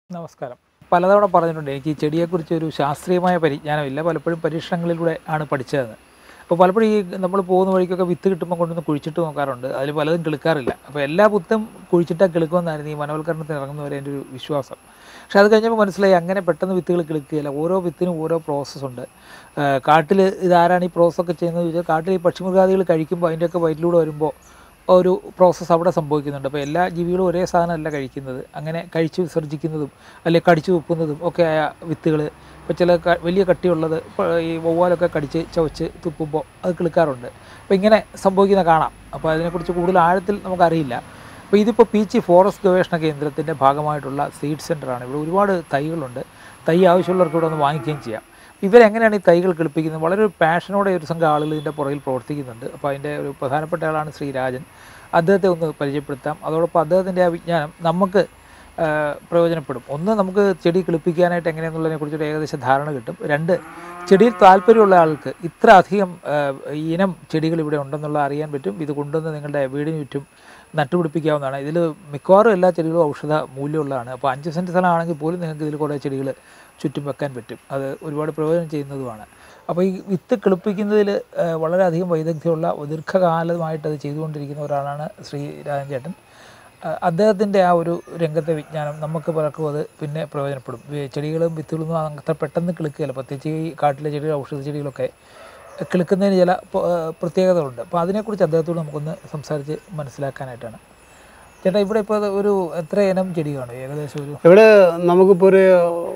നമസ്കാരം പലതവണ പറഞ്ഞിട്ടുണ്ട് എനിക്ക് ഈ ചെടിയെക്കുറിച്ച് ഒരു ശാസ്ത്രീയമായ പരിജ്ഞാനമില്ല പലപ്പോഴും പരീക്ഷണങ്ങളിലൂടെ ആണ് പഠിച്ചതെന്ന് അപ്പോൾ പലപ്പോഴും ഈ നമ്മൾ പോകുന്ന വഴിക്കൊക്കെ വിത്ത് കിട്ടുമ്പോൾ കൊണ്ടൊന്ന് കുഴിച്ചിട്ട് നോക്കാറുണ്ട് അതിൽ പലതും കിളുക്കാറില്ല അപ്പോൾ എല്ലാ വിത്തും കുഴിച്ചിട്ടാൽ കിളുക്കുമെന്നായിരുന്നു ഈ വനവൽക്കരണത്തിന് ഇറങ്ങുന്നവരെ എൻ്റെ ഒരു വിശ്വാസം പക്ഷേ അത് കഴിഞ്ഞപ്പോൾ മനസ്സിലായി അങ്ങനെ പെട്ടെന്ന് വിത്തുകൾ കിളുക്കുകയില്ല ഓരോ വിത്തിനും ഓരോ പ്രോസസ്സുണ്ട് കാട്ടിൽ ഇതാരാണ് ഈ പ്രോസസ്സൊക്കെ ചെയ്യുന്നത് ചോദിച്ചാൽ കാട്ടിൽ ഈ പക്ഷിമൃഗാദികൾ കഴിക്കുമ്പോൾ അതിൻ്റെയൊക്കെ വയറ്റിലൂടെ വരുമ്പോൾ ഒരു പ്രോസസ്സ് അവിടെ സംഭവിക്കുന്നുണ്ട് അപ്പോൾ എല്ലാ ജീവികളും ഒരേ സാധനമല്ല കഴിക്കുന്നത് അങ്ങനെ കഴിച്ച് വിസർജിക്കുന്നതും അല്ലെങ്കിൽ കടിച്ചു തുപ്പുന്നതും ഒക്കെ ആയ വിത്തുകൾ ഇപ്പോൾ ചില ക- വലിയ കട്ടിയുള്ളത് ഇപ്പോൾ ഈ വവ്വാലൊക്കെ കടിച്ച് ചവച്ച് തുപ്പുമ്പോൾ അത് കിളുക്കാറുണ്ട് അപ്പോൾ ഇങ്ങനെ സംഭവിക്കുന്ന കാണാം അപ്പോൾ അതിനെക്കുറിച്ച് കൂടുതൽ ആഴത്തിൽ നമുക്കറിയില്ല അപ്പോൾ ഇതിപ്പോൾ പീച്ചി ഫോറസ്റ്റ് ഗവേഷണ കേന്ദ്രത്തിൻ്റെ ഭാഗമായിട്ടുള്ള സീഡ് സെൻ്ററാണ് ഇവിടെ ഒരുപാട് തൈകളുണ്ട് തൈ ആവശ്യമുള്ളവർക്ക് ഇവിടെ ഒന്ന് വാങ്ങിക്കുകയും ചെയ്യാം ഇവരെങ്ങനെയാണ് ഈ തൈകൾ കിളിപ്പിക്കുന്നത് വളരെ ഒരു പാഷനോടെ ഒരു സംഘം ആളുകൾ ഇതിൻ്റെ പുറകിൽ പ്രവർത്തിക്കുന്നുണ്ട് അപ്പോൾ അതിൻ്റെ ഒരു പ്രധാനപ്പെട്ട ആളാണ് ശ്രീരാജൻ അദ്ദേഹത്തെ ഒന്ന് പരിചയപ്പെടുത്താം അതോടൊപ്പം അദ്ദേഹത്തിൻ്റെ ആ വിജ്ഞാനം നമുക്ക് ആ, പ്രയോജനപ്പെടും ഒന്ന് നമുക്ക് ചെടി കിളിപ്പിക്കാനായിട്ട് എങ്ങനെയാണെന്നുള്ളതിനെ കുറിച്ചൊരു ഏകദേശ ധാരണ കിട്ടും രണ്ട് ചെടിയിൽ താല്പര്യമുള്ള ആൾക്ക് ഇത്ര അധികം ആ, ഇനം ചെടികൾ ഇവിടെ ഉണ്ടെന്നുള്ള അറിയാൻ പറ്റും ഇത് കൊണ്ടുവന്ന് നിങ്ങളുടെ വീടിന് ചുറ്റും നട്ടുപിടിപ്പിക്കാവുന്നതാണ് ഇതിൽ മിക്കവാറും എല്ലാ ചെടികളും ഔഷധ മൂല്യമുള്ളതാണ് അപ്പോൾ അഞ്ച് സെൻറ്റ് സ്ഥലമാണെങ്കിൽ പോലും നിങ്ങൾക്ക് ഇതിൽ കുറേ ചെടികൾ ചുറ്റും വെക്കാൻ പറ്റും അത് ഒരുപാട് പ്രയോജനം ചെയ്യുന്നതുമാണ് അപ്പോൾ ഈ വിത്ത് കിളിപ്പിക്കുന്നതിൽ വളരെയധികം വൈദഗ്ധ്യമുള്ള ദീർഘകാലമായിട്ട് അത് ചെയ്തുകൊണ്ടിരിക്കുന്ന ഒരാളാണ് ശ്രീ രാജൻ ചേട്ടൻ അദ്ദേഹത്തിൻ്റെ ആ ഒരു രംഗത്തെ വിജ്ഞാനം നമുക്ക് പലർക്കും അത് പിന്നെ പ്രയോജനപ്പെടും ഈ ചെടികളും വിത്തുകളൊന്നും അത്ര പെട്ടെന്ന് കിളുക്കുകയില്ല പ്രത്യേകിച്ച് ഈ കാട്ടിലെ ചെടികൾ ഔഷധ ചെടികളൊക്കെ കിളുക്കുന്നതിന് ചില പ- പ്രത്യേകതകളുണ്ട് അപ്പോൾ അതിനെക്കുറിച്ച് അദ്ദേഹത്തോട് നമുക്കൊന്ന് സംസാരിച്ച് മനസ്സിലാക്കാനായിട്ടാണ് ചേട്ടാ ഇവിടെ ഇപ്പോൾ ഒരു എത്ര ഇനം ചെടി കാണും ഏകദേശം ഒരു ഇവിടെ നമുക്കിപ്പോൾ ഒരു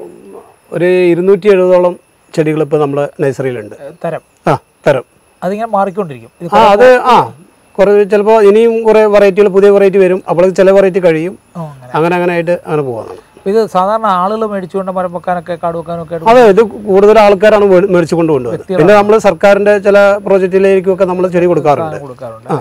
ഒരു ഇരുന്നൂറ്റി എഴുപതോളം ചെടികൾ ഇപ്പോൾ നമ്മുടെ നഴ്സറിയിലുണ്ട് ഏഹ്, തരം ആ തരം അതിങ്ങനെ മാറിക്കൊണ്ടിരിക്കും ഇത് ആ അത് ആ കുറേ ചിലപ്പോൾ ഇനിയും കുറേ വെറൈറ്റികൾ പുതിയ വെറൈറ്റി വരും അപ്പോൾ ചില വെറൈറ്റി കഴിയും ഓ, അങ്ങനെ അങ്ങനെ അങ്ങനെ ആയിട്ട് അങ്ങനെ പോകുന്നതാണ് ഇത് സാധാരണ ആളുകൾ മേടിച്ചുകൊണ്ട് മരം വെക്കാനൊക്കെ കാട് വെക്കാനൊക്കെ ആയിട്ട് അതെ ഇത് കൂടുതൽ ആൾക്കാരാണ് മേ- മേടിച്ച് കൊണ്ടുപോകുന്നത് പിന്നെ നമ്മൾ സർക്കാരിൻ്റെ ചില പ്രോജക്റ്റിലേക്കൊക്കെ നമ്മൾ ചെടി കൊടുക്കാറുണ്ട് കൊടുക്കാറുണ്ട്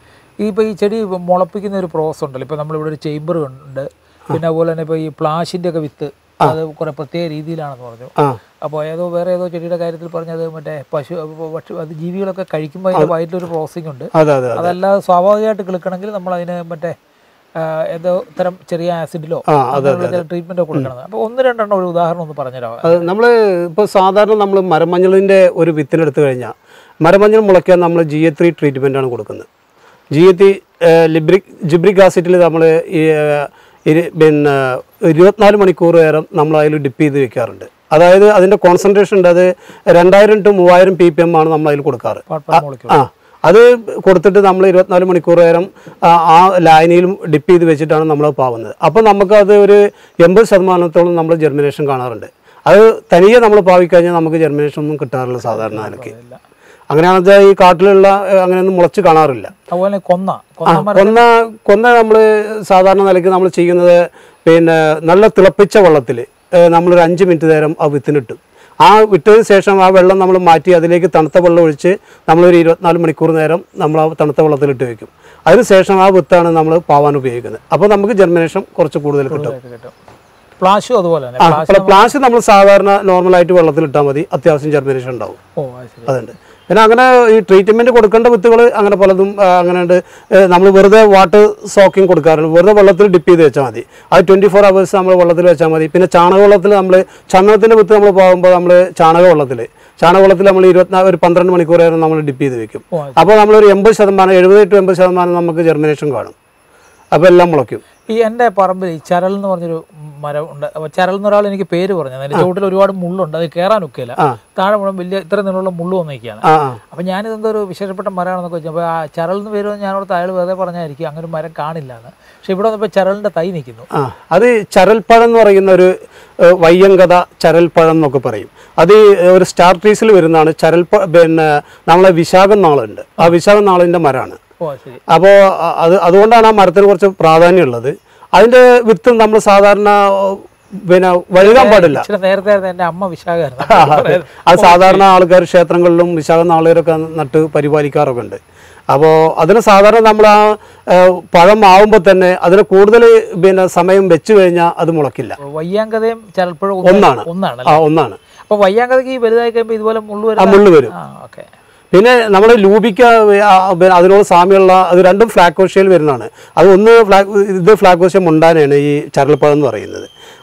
ഈ ഇപ്പോൾ ഈ ചെടി മുളപ്പിക്കുന്ന ഒരു പ്രോസസ് ഉണ്ടല്ലോ ഇപ്പോൾ നമ്മളിവിടെ ഒരു ചേമ്പർ ഉണ്ട് പിന്നെ അതുപോലെ തന്നെ ഇപ്പോൾ ഈ പ്ലാഷിൻ്റെ ഒക്കെ വിത്ത് അത് കുറെ പ്രത്യേക രീതിയിലാണെന്ന് പറഞ്ഞു ആ അപ്പോൾ ഏതോ വേറെ ഏതോ ചെടിയുടെ കാര്യത്തിൽ പറഞ്ഞത് മറ്റേ പശു അപ്പൊ പക്ഷി അത് ജീവികളൊക്കെ കഴിക്കുമ്പോൾ അതിൻ്റെ വയറ്റിലൊരു പ്രോസസ്സിംഗ് ഉണ്ട് അതെ അതെ അതെ അതല്ലാതെ സ്വാഭാവികമായിട്ട് കിളുക്കണമെങ്കിൽ നമ്മൾ അതിന് മറ്റേ ആ, ഏതോ തരം ചെറിയ ആസിഡിലോ ആ അതെ അങ്ങനെയുള്ള ചില ട്രീറ്റ്മെൻറ്റോ കൊടുക്കണം അപ്പോൾ ഒന്ന് രണ്ടെണ്ണം ഒരു ഉദാഹരണം ഒന്ന് പറഞ്ഞുതരാമോ അത് നമ്മൾ ഇപ്പോൾ സാധാരണ നമ്മൾ മരമഞ്ഞളിൻ്റെ ഒരു വിത്തിനെടുത്ത് കഴിഞ്ഞാൽ മരമഞ്ഞൾ മുളയ്ക്കാൻ നമ്മൾ ജി എ ത്രീ ട്രീറ്റ്മെൻറ്റാണ് കൊടുക്കുന്നത് ജി എ ത്രീ ലിബ്രിക് ജിബ്രിക് ആസിഡിൽ നമ്മൾ ഈ ഏഹ്, ഇരു- പിന്നെ ഇരുപത്തിനാല് മണിക്കൂർ നേരം നമ്മൾ അതിൽ ഡിപ്പ് ചെയ്ത് വെക്കാറുണ്ട് അതായത് അതിൻ്റെ കോൺസെൻട്രേഷൻ ഉണ്ട് അത് രണ്ടായിരം ടു മൂവായിരം പി പി എം ആണ് നമ്മൾ അതിൽ കൊടുക്കാറ് പാട്ട് മോളിക്കൂൾ ആ അത് കൊടുത്തിട്ട് നമ്മൾ ഇരുപത്തിനാല് മണിക്കൂർ നേരം ആ ആ ലായനിയിലും ഡിപ്പ് ചെയ്ത് വെച്ചിട്ടാണ് നമ്മൾ പാവുന്നത് അപ്പോൾ നമുക്കത് ഒരു എൺപത് ശതമാനത്തോളം നമ്മൾ ജെർമിനേഷൻ കാണാറുണ്ട് അത് തനിയെ നമ്മൾ പാവിക്കഴിഞ്ഞാൽ നമുക്ക് ജെർമിനേഷൻ ഒന്നും കിട്ടാറില്ല സാധാരണ നിലയ്ക്ക് ഇല്ല അങ്ങനെയാണെന്ന് വെച്ചാൽ ഈ കാട്ടിലുള്ള ഏഹ്, അങ്ങനെയൊന്നും മുളച്ച് കാണാറില്ല അതുപോലെ കൊന്ന ആ കൊന്ന മരം കൊന്ന കൊന്ന നമ്മൾ സാധാരണ നിലയ്ക്ക് നമ്മൾ ചെയ്യുന്നത് പിന്നെ നല്ല തിളപ്പിച്ച വെള്ളത്തിൽ നമ്മളൊരു അഞ്ച് മിനിറ്റ് നേരം ആ വിത്തിനിട്ടു ആ വിട്ടതിന് ശേഷം ആ വെള്ളം നമ്മൾ മാറ്റി അതിലേക്ക് തണുത്ത വെള്ളം ഒഴിച്ച് നമ്മളൊരു ഇരുപത്തിനാല് മണിക്കൂർ നേരം നമ്മൾ ആ തണുത്ത വെള്ളത്തിലിട്ട് വെക്കും അതിനുശേഷം ആ വിത്താണ് നമ്മൾ പാവാൻ ഉപയോഗിക്കുന്നത് അപ്പോൾ നമുക്ക് ജെർമിനേഷൻ കുറച്ച് കൂടുതൽ കിട്ടും ഇതായിട്ട് കിട്ടും പ്ലാഷും അതുപോലെ തന്നെ ആ പ്ലാഷ് അപ്പോൾ പ്ലാസ് നമ്മൾ സാധാരണ നോർമലായിട്ട് വെള്ളത്തിലിട്ടാൽ മതി അത്യാവശ്യം ജെർമിനേഷൻ ഉണ്ടാവും ഓ അത് ശരി അതുണ്ട് പിന്നെ അങ്ങനെ ഈ ട്രീറ്റ്മെന്റ് കൊടുക്കേണ്ട വിത്തുകൾ അങ്ങനെ പലതും ആ, അങ്ങനെ ഉണ്ട് നമ്മൾ വെറുതെ വാട്ടർ സോക്കിങ് കൊടുക്കാറുണ്ട് വെറുതെ വെള്ളത്തിൽ ഡിപ്പ് ചെയ്ത് വെച്ചാൽ മതി അത് ട്വൻറ്റി ഫോർ അവേഴ്സ് നമ്മൾ വെള്ളത്തിൽ വെച്ചാൽ മതി പിന്നെ ചാണകവെള്ളത്തിൽ നമ്മൾ ചന്ദനത്തിൻ്റെ വിത്ത് നമ്മൾ പോകുമ്പോൾ നമ്മൾ ചാണകവെള്ളത്തിൽ ചാണകവെള്ളത്തിൽ നമ്മൾ ഇരുപത്തിനാല് ഒരു പന്ത്രണ്ട് മണിക്കൂർ നേരം നമ്മൾ ഡിപ്പ് ചെയ്ത് വെക്കും ഓ അത് അപ്പോൾ നമ്മളൊരു എൺപത് ശതമാനം എഴുപത് ടു എൺപത് ശതമാനം നമുക്ക് ജെർമിനേഷൻ കാണും അപ്പോൾ എല്ലാം മുളയ്ക്കും ഈ എൻ്റെ പറമ്പിൽ ഈ ചരൽ എന്ന് പറഞ്ഞൊരു മരം ഉണ്ട് അപ്പോൾ ചരൽ എന്നൊരാൾ എനിക്ക് പേര് പറഞ്ഞു അതിൻ്റെ ചുവട്ടിൽ ഒരുപാട് മുള്ളുണ്ട് അത് കയറാൻ ഒക്കെയില്ല ആ. താഴെ മുഴുവൻ വലിയ ഇത്ര നീളമുള്ള മുള്ളു വന്നിരിക്കുകയാണ് ആ ആ അപ്പോൾ ഞാനിതെന്തോ ഒരു വിശേഷപ്പെട്ട മരമാണെന്നൊക്കെ വെച്ചു അപ്പോൾ ആ ചരൽ എന്ന് പേര് ഞാനോട് അയാൾ വെറുതെ പറഞ്ഞായിരിക്കും അങ്ങനെ ഒരു മരം കാണില്ല എന്ന് പക്ഷെ ഇവിടെ വന്നപ്പോൾ ചരലിൻ്റെ തൈ നിൽക്കുന്നു ആ അത് ചരൽപ്പഴം എന്ന് പറയുന്ന ഒരു ഏഹ്, വയ്യങ്കത ചരൽപ്പഴം എന്നൊക്കെ പറയും അത് ഈ ഒരു സ്റ്റാർ ട്രീസിൽ വരുന്നതാണ് ചരൽപ്പ പിന്നെ നമ്മളെ വിശാഖം നാളുണ്ട് ആ വിശാഖം നാളിൻ്റെ മരമാണ് ഓ അത് ശരി അപ്പോൾ അത് അതുകൊണ്ടാണ് ആ മരത്തിന് കുറച്ച് പ്രാധാന്യമുള്ളത് അതിൻ്റെ വിത്ത് നമ്മൾ സാധാരണ ഓ, പിന്നെ വഴുകാൻ പാടില്ല ഇച്ചിരി നേരത്തെ ആയിരുന്നു എൻ്റെ അമ്മ വിശാഖമായിരുന്നു അത് സാധാരണ ആൾക്കാർ ക്ഷേത്രങ്ങളിലും വിശാഖ നാളുകാരൊക്കെ നട്ട് പരിപാലിക്കാറൊക്കെ ഉണ്ട് അപ്പോൾ അതിന് സാധാരണ നമ്മൾ ആ ഏഹ്, പഴം ആവുമ്പോൾ തന്നെ അതിന് കൂടുതൽ പിന്നെ സമയം വെച്ച് കഴിഞ്ഞാൽ അത് മുളക്കില്ല വയ്യാങ്കതയും ചരൽപ്പഴം ഒന്നാണ്. ഒന്നാണ് ആ ഒന്നാണ് അപ്പോൾ വയ്യാങ്കതയ്ക്ക് ഈ വലുതായി കഴിയുമ്പോൾ ഇതുപോലെ മുള്ളു ആ വരുന്ന മുള്ളു വരും ആ ഓക്കെ പിന്നെ നമ്മൾ ലൂബിക്ക ആ, പിന്നെ അതിനോട് സാമ്യമുള്ള അത് രണ്ടും ഫ്ലാക്കോഷ്യയിൽ വരുന്നതാണ് അത് ഒന്ന് ഫ്ലാ ഇത് ഫ്ലാക്കോഷ്യ മുണ്ടാനയാണ് ഈ ചരൽപ്പഴം എന്ന് പറയുന്നത്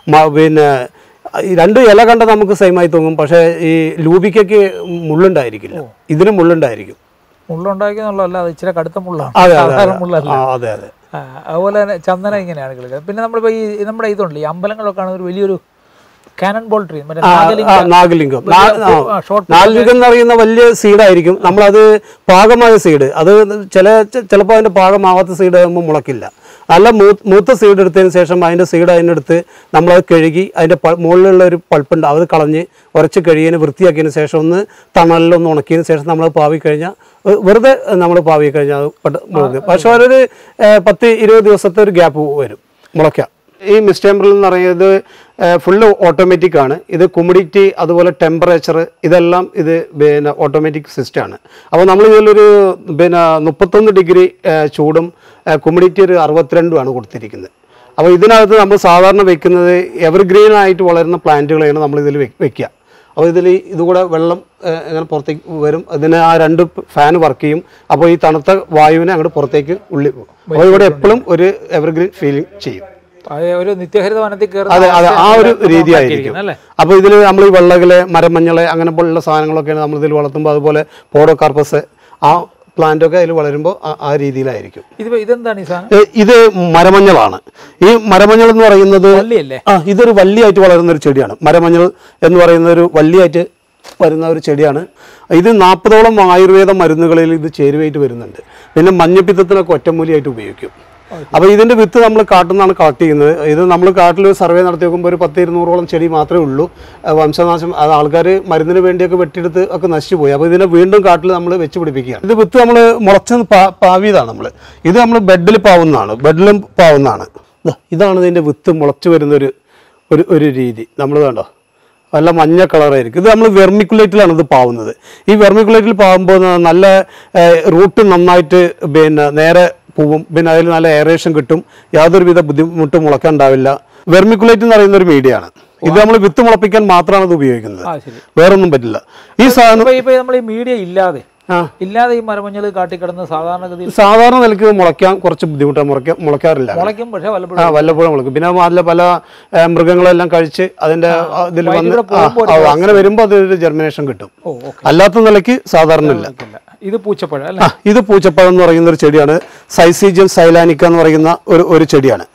മ- പിന്നെ ഈ രണ്ട് ഇല കണ്ട നമുക്ക് സെയിം ആയി തോന്നും പക്ഷേ ഈ ലൂബിക്കയ്ക്ക് മുള്ളുണ്ടായിരിക്കില്ല ഇതിന് മുള്ളുണ്ടായിരിക്കും മുള്ളുണ്ടാക്കിയെന്നുള്ളതല്ല അത് ഇച്ചിരി കടുത്ത മുള്ളാണ് അതെ അതെ സാധാരണ അതെ മുള്ളല്ല ആ അതെ അതെ ആ, അതുപോലെ തന്നെ ചന്ദന ഇങ്ങനെയാണ് കളിക്കുന്നത് പിന്നെ നമ്മളിപ്പോൾ ഈ നമ്മുടെ ഇതുണ്ട് ഈ അമ്പലങ്ങളൊക്കെ ആണ് ഒരു വലിയൊരു കാനൺ ബോൾ ട്രീ മറ്റേ ആ, നാഗലിംഗ ആ, നാഗലിംഗം നാ- ആ. ആ, ഷോർട്ട് നാഗലിംഗം എന്ന് പറയുന്ന വലിയ സീഡായിരിക്കും നമ്മളത് പാകമായ സീഡ് അത് ചില ചിലപ്പോൾ അതിൻ്റെ പാകമാവാത്ത സീഡ് ആകുമ്പോൾ മുളക്കില്ല നല്ല മൂ മൂത്ത സീഡ് എടുത്തതിന് ശേഷം അതിൻ്റെ സീഡ് അതിനെടുത്ത് നമ്മളത് കഴുകി അതിൻ്റെ പ- മുകളിലുള്ള ഒരു പൾപ്പുണ്ട് അത് കളഞ്ഞ് ഉരച്ച് കഴുകിയതിന് വൃത്തിയാക്കിയതിന് ശേഷം ഒന്ന് തണലിലൊന്ന് ഉണക്കിയതിന് ശേഷം നമ്മൾ പാവി കഴിഞ്ഞാൽ വെ- വെറുതെ നമ്മൾ പാവി കഴിഞ്ഞാൽ അത് പെട്ട- മുളക്കും പക്ഷേ ഒരു ഏഹ്, പത്ത് ഇരുപത് ദിവസത്തെ ഒരു ഗ്യാപ്പ് വരും മുളയ്ക്കാം ഈ മിസ്റ്റേമ്പറിൽ എന്ന് പറയുന്നത് ഫുള്ള് ഓട്ടോമാറ്റിക് ആണ് ഇത് കുമിഡിറ്റി അതുപോലെ ടെമ്പറേച്ചർ ഇതെല്ലാം ഇത് പിന്നെ ഓട്ടോമാറ്റിക് സിസ്റ്റമാണ് അപ്പോൾ നമ്മൾ ഇതിലൊരു പിന്നെ മുപ്പത്തൊന്ന് ഡിഗ്രി ചൂടും കുമിഡിറ്റി ഒരു അറുപത്തിരണ്ടുമാണ് കൊടുത്തിരിക്കുന്നത് അപ്പോൾ ഇതിനകത്ത് നമ്മൾ സാധാരണ വെക്കുന്നത് എവർഗ്രീൻ ആയിട്ട് വളരുന്ന പ്ലാന്റുകളെയാണ് നമ്മൾ ഇതിൽ വെക്കുക അപ്പോൾ ഇതിൽ ഇതുകൂടെ വെള്ളം ഏഹ്, ഇങ്ങനെ പുറത്തേക്ക് വരും അതിന് ആ രണ്ട് ഫാൻ വർക്ക് ചെയ്യും അപ്പോൾ ഈ തണുത്ത വായുവിനെ അങ്ങോട്ട് പുറത്തേക്ക് ഉള്ളി പോകും അപ്പോൾ ഇവിടെ എപ്പോഴും ഒരു എവർഗ്രീൻ ഫീലിംഗ് ചെയ്യും അത് ഒരു നിത്യഹരിത വനത്തിൽ അതെ കയറുന്ന അതെ ആ ഒരു അവസ്ഥയാണ് രീതിയായിരിക്കും അല്ലേ അപ്പോൾ ഇതിൽ നമ്മൾ ഈ വെള്ളകള് മരമഞ്ഞള് അങ്ങനെ പോലുള്ള സാധനങ്ങളൊക്കെയാണ് നമ്മൾ ഇതിൽ വളർത്തുമ്പോൾ അതുപോലെ പോഡോകാർപ്പസ് ആ പ്ലാന്റ് ഒക്കെ അതിൽ വളരുമ്പോൾ ആ- ആ രീതിയിലായിരിക്കും ഇത് ഇതെന്താണ് ഈ സാധനം ഏ, ഇത് മരമഞ്ഞളാണ് ഈ മരമഞ്ഞൾ എന്ന് പറയുന്നത് വള്ളിയല്ലേ ആ ഇതൊരു വള്ളിയായിട്ട് വളരുന്ന ഒരു ചെടിയാണ് മരമഞ്ഞൾ എന്ന് പറയുന്ന ഒരു വള്ളിയായിട്ട് വരുന്ന ഒരു ചെടിയാണ് ഇത് നാൽപ്പതോളം ആയുർവേദ മരുന്നുകളിൽ ഇത് ചേരുവയായിട്ട് വരുന്നുണ്ട് പിന്നെ മഞ്ഞപ്പിത്തത്തിനൊക്കെ ഒറ്റമൂലിയായിട്ട് ഉപയോഗിക്കും അപ്പോൾ ഇതിൻ്റെ വിത്ത് നമ്മൾ കാട്ടിൽ നിന്നാണ് കളക്ട് ചെയ്യുന്നത് ഇത് നമ്മൾ കാട്ടിൽ ഒരു സർവേ നടത്തി നോക്കുമ്പോൾ ഒരു പത്ത് ഇരുന്നൂറോളം ചെടി മാത്രമേ ഉള്ളൂ ആ, വംശനാശം അത് ആൾക്കാർ മരുന്നിന് വേണ്ടിയൊക്കെ വെട്ടിയെടുത്ത് ഒക്കെ നശിച്ചു പോയി അപ്പോൾ ഇതിനെ വീണ്ടും കാട്ടിൽ നമ്മൾ വെച്ച് പിടിപ്പിക്കുകയാണ് ഇത് വിത്ത് നമ്മൾ മുളച്ച് പാ- പാവിയതാണ് നമ്മൾ ഇത് നമ്മൾ ബെഡിൽ പാവുന്നതാണ് ബെഡിലും പാവുന്നതാണ് ദാ, ഇതാണ് ഇതിൻ്റെ വിത്ത് മുളച്ച് വരുന്നൊരു ഒരു ഒരു രീതി നമ്മൾ കണ്ടോ നല്ല മഞ്ഞ കളറായിരിക്കും ഇത് നമ്മൾ വെർമിക്കുലേറ്റിലാണ് ഇത് പാവുന്നത് ഈ വെർമിക്കുലേറ്റിൽ പാവുമ്പോൾ നല്ല റൂട്ട് നന്നായിട്ട് പിന്നെ നേരെ പോവും പിന്നെ അതിൽ നല്ല എയറേഷൻ കിട്ടും യാതൊരുവിധ ബുദ്ധിമുട്ടും മുളക്കാൻ ഉണ്ടാവില്ല വെർമിക്കുലേറ്റ് എന്ന് പറയുന്ന ഒരു മീഡിയമാണ് ഇത് നമ്മൾ വിത്ത് മുളപ്പിക്കാൻ മാത്രമാണ് ഇത് ഉപയോഗിക്കുന്നത് ആ ശരി വേറൊന്നും പറ്റില്ല ഈ സാധനം ഇപ്പൊ ഇപ്പൊ നമ്മൾ ഈ മീഡിയ ഇല്ലാതെ ആ ഇല്ലാതെ ഈ മരമഞ്ഞൾ കാട്ടിക്കിടന്ന് സാധാരണഗതിയിൽ സാധാരണ നിലയ്ക്ക് മുളയ്ക്കാൻ കുറച്ച് ബുദ്ധിമുട്ടാണ് മുളയ്ക്കാൻ മുളയ്ക്കാറില്ല മുളയ്ക്കും പക്ഷെ വല്ലപ്പോഴും ആ വല്ലപ്പോഴും മുളക്കും പിന്നെ അതിലെ പല ഏ, മൃഗങ്ങളെല്ലാം കഴിച്ച് അതിന്റെ ഇതിൽ വന്ന് വഴിയിലൂടെ ആ, പോകുമ്പോൾ ആ, അങ്ങനെ വരുമ്പോൾ അതൊരു ജെർമിനേഷൻ കിട്ടും ഓ ഓക്കെ അല്ലാത്ത നിലയ്ക്ക് സാധാരണ ഇല്ല ഇത് പൂച്ചപ്പഴം അല്ലേ ആ ഇത് പൂച്ചപ്പഴം എന്ന് പറയുന്ന ഒരു ചെടിയാണ് സൈസീജിയം സൈലാനിക്ക എന്ന് പറയുന്ന ഒരു ഒരു ചെടിയാണ്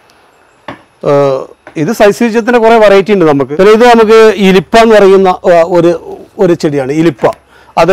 ഏഹ് ഇത് സൈസീജിയത്തിന്റെ കുറെ വെറൈറ്റി ഉണ്ട് നമുക്ക് പിന്നെ ഇത് നമുക്ക് ഇലിപ്പ എന്ന് പറയുന്ന ഏഹ്, ഒരു ഒരു ചെടിയാണ് ഇലിപ്പ അത്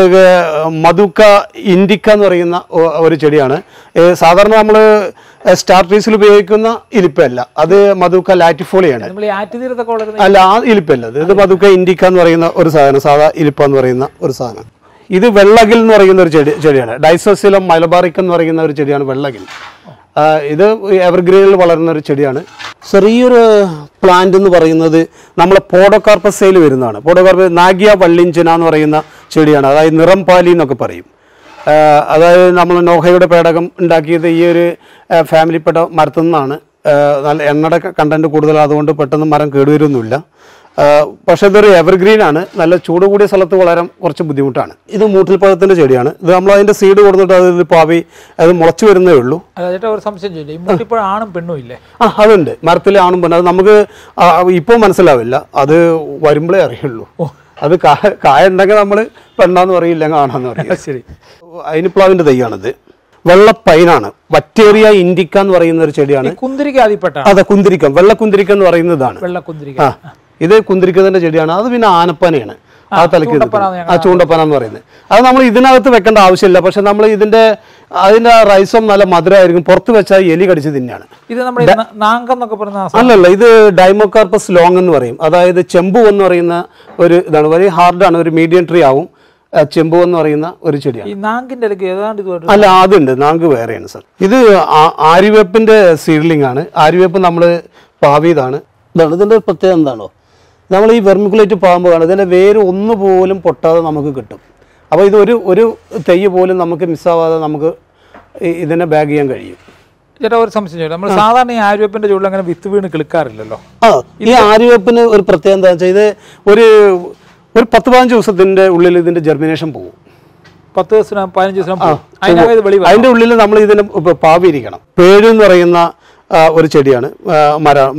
മധുക്ക ഇൻഡിക്ക എന്ന് പറയുന്ന ഒ- ഒരു ചെടിയാണ് ഏഹ്, സാധാരണ നമ്മൾ സ്റ്റാർ ട്രീസിൽ ഉപയോഗിക്കുന്ന ഇലിപ്പയല്ല അത് മധുക്ക ലാറ്റിഫോളിയാണ് നമ്മൾ ഈ ആറ്റുതീരത്തൊക്കെ വളരുന്ന അല്ല ആ ഇലിപ്പല്ല ഇത് ഇത് മധുക്ക ഇൻഡിക്ക എന്ന് പറയുന്ന ഒരു സാധനം സാധാ ഇലിപ്പ എന്ന് പറയുന്ന ഒരു സാധനം ഇത് വെള്ളകിൽ എന്ന് പറയുന്ന ഒരു ചെടി ചെടിയാണ് ഡൈസോസിലം മലബാറിക് എന്ന് പറയുന്ന ഒരു ചെടിയാണ് വെള്ളകിൽ ആ, ഇത് എവർഗ്രീനിൽ വളരുന്ന ഒരു ചെടിയാണ് ചെറിയൊരു പ്ലാന്റ് എന്ന് പറയുന്നത് നമ്മളെ പോഡോകാർപ്പസയിൽ വരുന്നതാണ് പോഡോകാർപ്പസ് നാഗിയ വള്ളിഞ്ചന എന്ന് പറയുന്ന ചെടിയാണ് അതായത് നിറം പാലി എന്നൊക്കെ പറയും ആ, അതായത് നമ്മൾ നോഹയുടെ പേടകം ഉണ്ടാക്കിയത് ഈ ഒരു ആ, ഫാമിലിപ്പെട്ട മരത്തു നിന്നാണ് ആ, നല്ല എണ്ണയുടെ കണ്ടന്റ് കൂടുതൽ അതുകൊണ്ട് പെട്ടെന്ന് മരം കേടുവരുന്നില്ല പക്ഷേ ഇതൊരു എവർഗ്രീൻ ആണ് നല്ല ചൂട് കൂടിയ സ്ഥലത്ത് വളരാൻ കുറച്ച് ബുദ്ധിമുട്ടാണ് ഇത് മൂട്ടിൽപ്പഴത്തിൻ്റെ ചെടിയാണ് ഇത് നമ്മൾ അതിൻ്റെ സീഡ് കൊടുത്തിട്ട് അതിൽ പാവി അത് മുളച്ചു വരുന്നേ ഉള്ളൂ അതായത് ഒരു സംശയം ചോദിച്ചു ഈ മുട്ടിപ്പഴം ആണും പെണ്ണും ഇല്ലേ ആ അതുണ്ട് മരത്തിൽ ആണും പെണ്ണും അത് നമുക്ക് ഇപ്പോൾ മനസ്സിലാവില്ല അത് വരുമ്പോഴേ അറിയുള്ളൂ അത് കാ- കായ ഉണ്ടെങ്കിൽ നമ്മൾ പെണ്ണാന്ന് പറയില്ലെങ്കിൽ ആണാന്ന് പറയും ശരി അയിനിപ്ലാവിൻ്റെ തൈയാണിത് വെള്ള പൈനാണ് വറ്റേറിയ ഇൻഡിക്ക എന്ന് പറയുന്ന ഒരു ചെടിയാണ് ഈ കുന്തിരിക്ക ആദ്യപ്പെട്ടാണ് അതെ കുന്തിരിക്കം വെള്ള കുന്തിരിക്കം എന്ന് പറയുന്നതാണ് വെള്ള കുന്തിരിക്ക ആ ഇത് കുന്തിരിക്കത്തിന്റെ ചെടിയാണ് അത് പിന്നെ ആനപ്പനയാണ് ആ തലയ്ക്ക് ചൂണ്ടപ്പന ആ ചൂണ്ടപ്പന എന്ന് പറയുന്നത് അത് നമ്മൾ ഇതിനകത്ത് വെക്കേണ്ട ആവശ്യമില്ല പക്ഷെ നമ്മൾ ഇതിന്റെ അതിന്റെ റൈസും നല്ല മധുരമായിരിക്കും പുറത്ത് വെച്ചാൽ എലി കടിച്ച് തിന്നെയാണ് ഇത് നമ്മുടെ ഈ ന- നാങ്കം എന്നൊക്കെ പറയുന്ന ആ സാധനം. അല്ലല്ല ഇത് ഡൈമോകാർപ്പസ് ലോങ് എന്ന് പറയും അതായത് ചെമ്പു എന്ന് പറയുന്ന ഒരു ഇതാണ് വലിയ ഹാർഡാണ് ഒരു മീഡിയം ട്രീ ആവും ആ, ചെമ്പു എന്ന് പറയുന്ന ഒരു ചെടിയാണ് ഈ നാങ്കിന്റെ ഇടയ്ക്ക് ഏതാണ്ട് ഇതുമായിട്ട് അല്ല അതുണ്ട് നാങ്ക് വേറെയാണ് സർ ഇത് ആ- ആര്യവേപ്പിന്റെ സീഡ്ലിംഗ് ആണ് ആര്യവേപ്പ് നമ്മൾ പാവിയതാണ് ഇതാണ് ഇതിന്റെ പ്രത്യേകത എന്താണോ നമ്മൾ ഈ വെർമിക്കുലേറ്റ് പാകുമ്പോഴാണ് ഇതിന്റെ വേര് ഒന്ന് പോലും പൊട്ടാതെ നമുക്ക് കിട്ടും അപ്പോൾ ഇത് ഒരു ഒരു തെയ്യ് പോലും നമുക്ക് മിസ്സാവാതെ നമുക്ക് ഈ- ഇതിനെ ബാഗ് ചെയ്യാൻ കഴിയും ചേട്ടാ ഒരു സംശയം ചോദിച്ചു നമ്മൾ സാധാരണ ഈ ആര്യപ്പിന്റെ ചുവടിൽ അങ്ങനെ വിത്ത് വീണ് കിളിക്കാറില്ലല്ലോ ആ ഈ ആര്യവേപ്പിന് ഒരു പ്രത്യേകത എന്താ വെച്ചാൽ ഇത് ഒരു ഒരു പത്ത് പതിനഞ്ച് ദിവസത്തിന്റെ ഉള്ളിൽ ഇതിന്റെ ജെർമിനേഷൻ പോകും പത്ത് ദിവസം പതിനഞ്ച് ദിവസം പോകും. അതിനകം ഇത് വെളി വരും. അതിന്റെ ഉള്ളിൽ നമ്മൾ ഇതിന് ഇപ്പൊ പാവിയിരിക്കണം പേഴ് എന്ന് പറയുന്ന ആ, ഒരു ചെടിയാണ് ആ, മര മര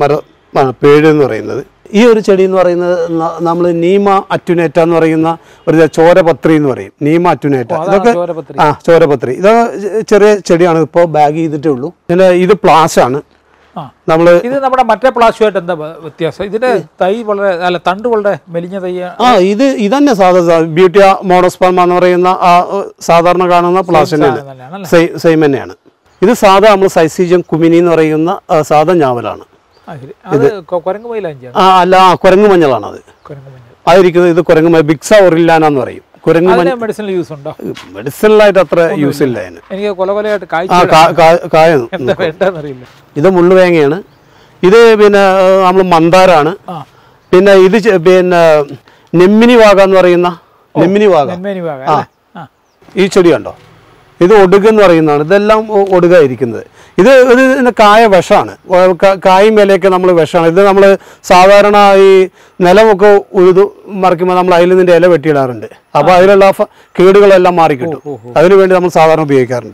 ആ പേഴ് എന്ന് പറയുന്നത് ഈ ഒരു ചെടി എന്ന് പറയുന്നത് നമ്മൾ നീമ അറ്റുനേറ്റ എന്ന് പറയുന്ന ഒരു ചോരപത്രി എന്ന് പറയും നീമ അറ്റുനേറ്റ ഇതൊക്കെ ചോരപത്രി ആ ചോരപത്രി ഇത് ചെറിയ ചെടിയാണ് ഇപ്പോൾ ബാഗ് ചെയ്തിട്ടേ ഉള്ളൂ പിന്നെ ഇത് പ്ലാസ് ആണ് ആ നമ്മൾ ഇത് നമ്മുടെ മറ്റേ പ്ലാസ്റ്റുമായിട്ട് എന്താ വ- വ്യത്യാസം ഇതിന്റെ തൈ വളരെ അല്ല തണ്ട് വളരെ മെലിഞ്ഞ തൈ ആ ഇത് ഇതന്നെ സാധാ ബ്യൂട്ടിയ മോഡോസ്പർമ എന്ന് പറയുന്ന ആ ഏഹ്, സാധാരണ കാണുന്ന പ്ലാസ് തന്നെയാണ് തന്നെയാണല്ലേ സെയിം സെയിം തന്നെയാണ് ഇത് സാധാ നമ്മൾ സൈസീജം കുമിനി എന്ന് പറയുന്ന ആ, സാധാ ഞാവലാണ് ആ ശരി അത് കൊ- കുരങ്ങ് മയിലഞ്ചാണ് ആ അല്ല ആ കുരങ്ങു മഞ്ഞളാണ് അത് കുരങ്ങ് മഞ്ഞൾ ആയിരിക്കുന്നത് ഇത് കുരങ്ങു മഞ്ഞൾ ബിക്സ ഒറില്ലാന എന്ന് പറയും കുരങ്ങു അതിന് മെഡിസിനൽ യൂസ് ഉണ്ടോ മെഡിസിനലായിട്ട് അത്ര യൂസ് ഇല്ല അതിന് എനിക്ക് കൊല കൊലയായിട്ട് ആ കായ്ച്ച കാ- കാ- കായ എന്താ വേണ്ടെന്നറിയില്ല ഇത് മുള്ളുവേങ്ങയാണ് ഇത് പിന്നെ നമ്മൾ മന്ദാരാണ് ആ പിന്നെ ഇത് ചെ- പിന്നെ നെമ്മിനി വാഗ എന്ന് പറയുന്ന നെമ്മിനി വാഗ നെന്മേനി ഭാഗം അല്ലേ ആ ഈ ചെടി കണ്ടോ ഇത് ഒടുക എന്ന് പറയുന്നതാണ് ഇതെല്ലാം ഒ- ഒടുക ഇരിക്കുന്നത് ഇത് ഇത് ഇതിന്റെ കായ വിഷമാണ് വ- ക- കായും വിലയൊക്കെ നമ്മൾ വിഷമാണ് ഇത് നമ്മൾ സാധാരണ ഈ നിലമൊക്കെ ഉഴുതു മറിക്കുമ്പോൾ നമ്മൾ അതിൽ നിന്നിന്റെ ഇല വെട്ടിയിടാറുണ്ട് അപ്പോൾ അതിലുള്ള ഫ- കേടുകളെല്ലാം മാറിക്കിട്ടും അതിനു വേണ്ടി നമ്മൾ സാധാരണ ഉപയോഗിക്കാറുണ്ട്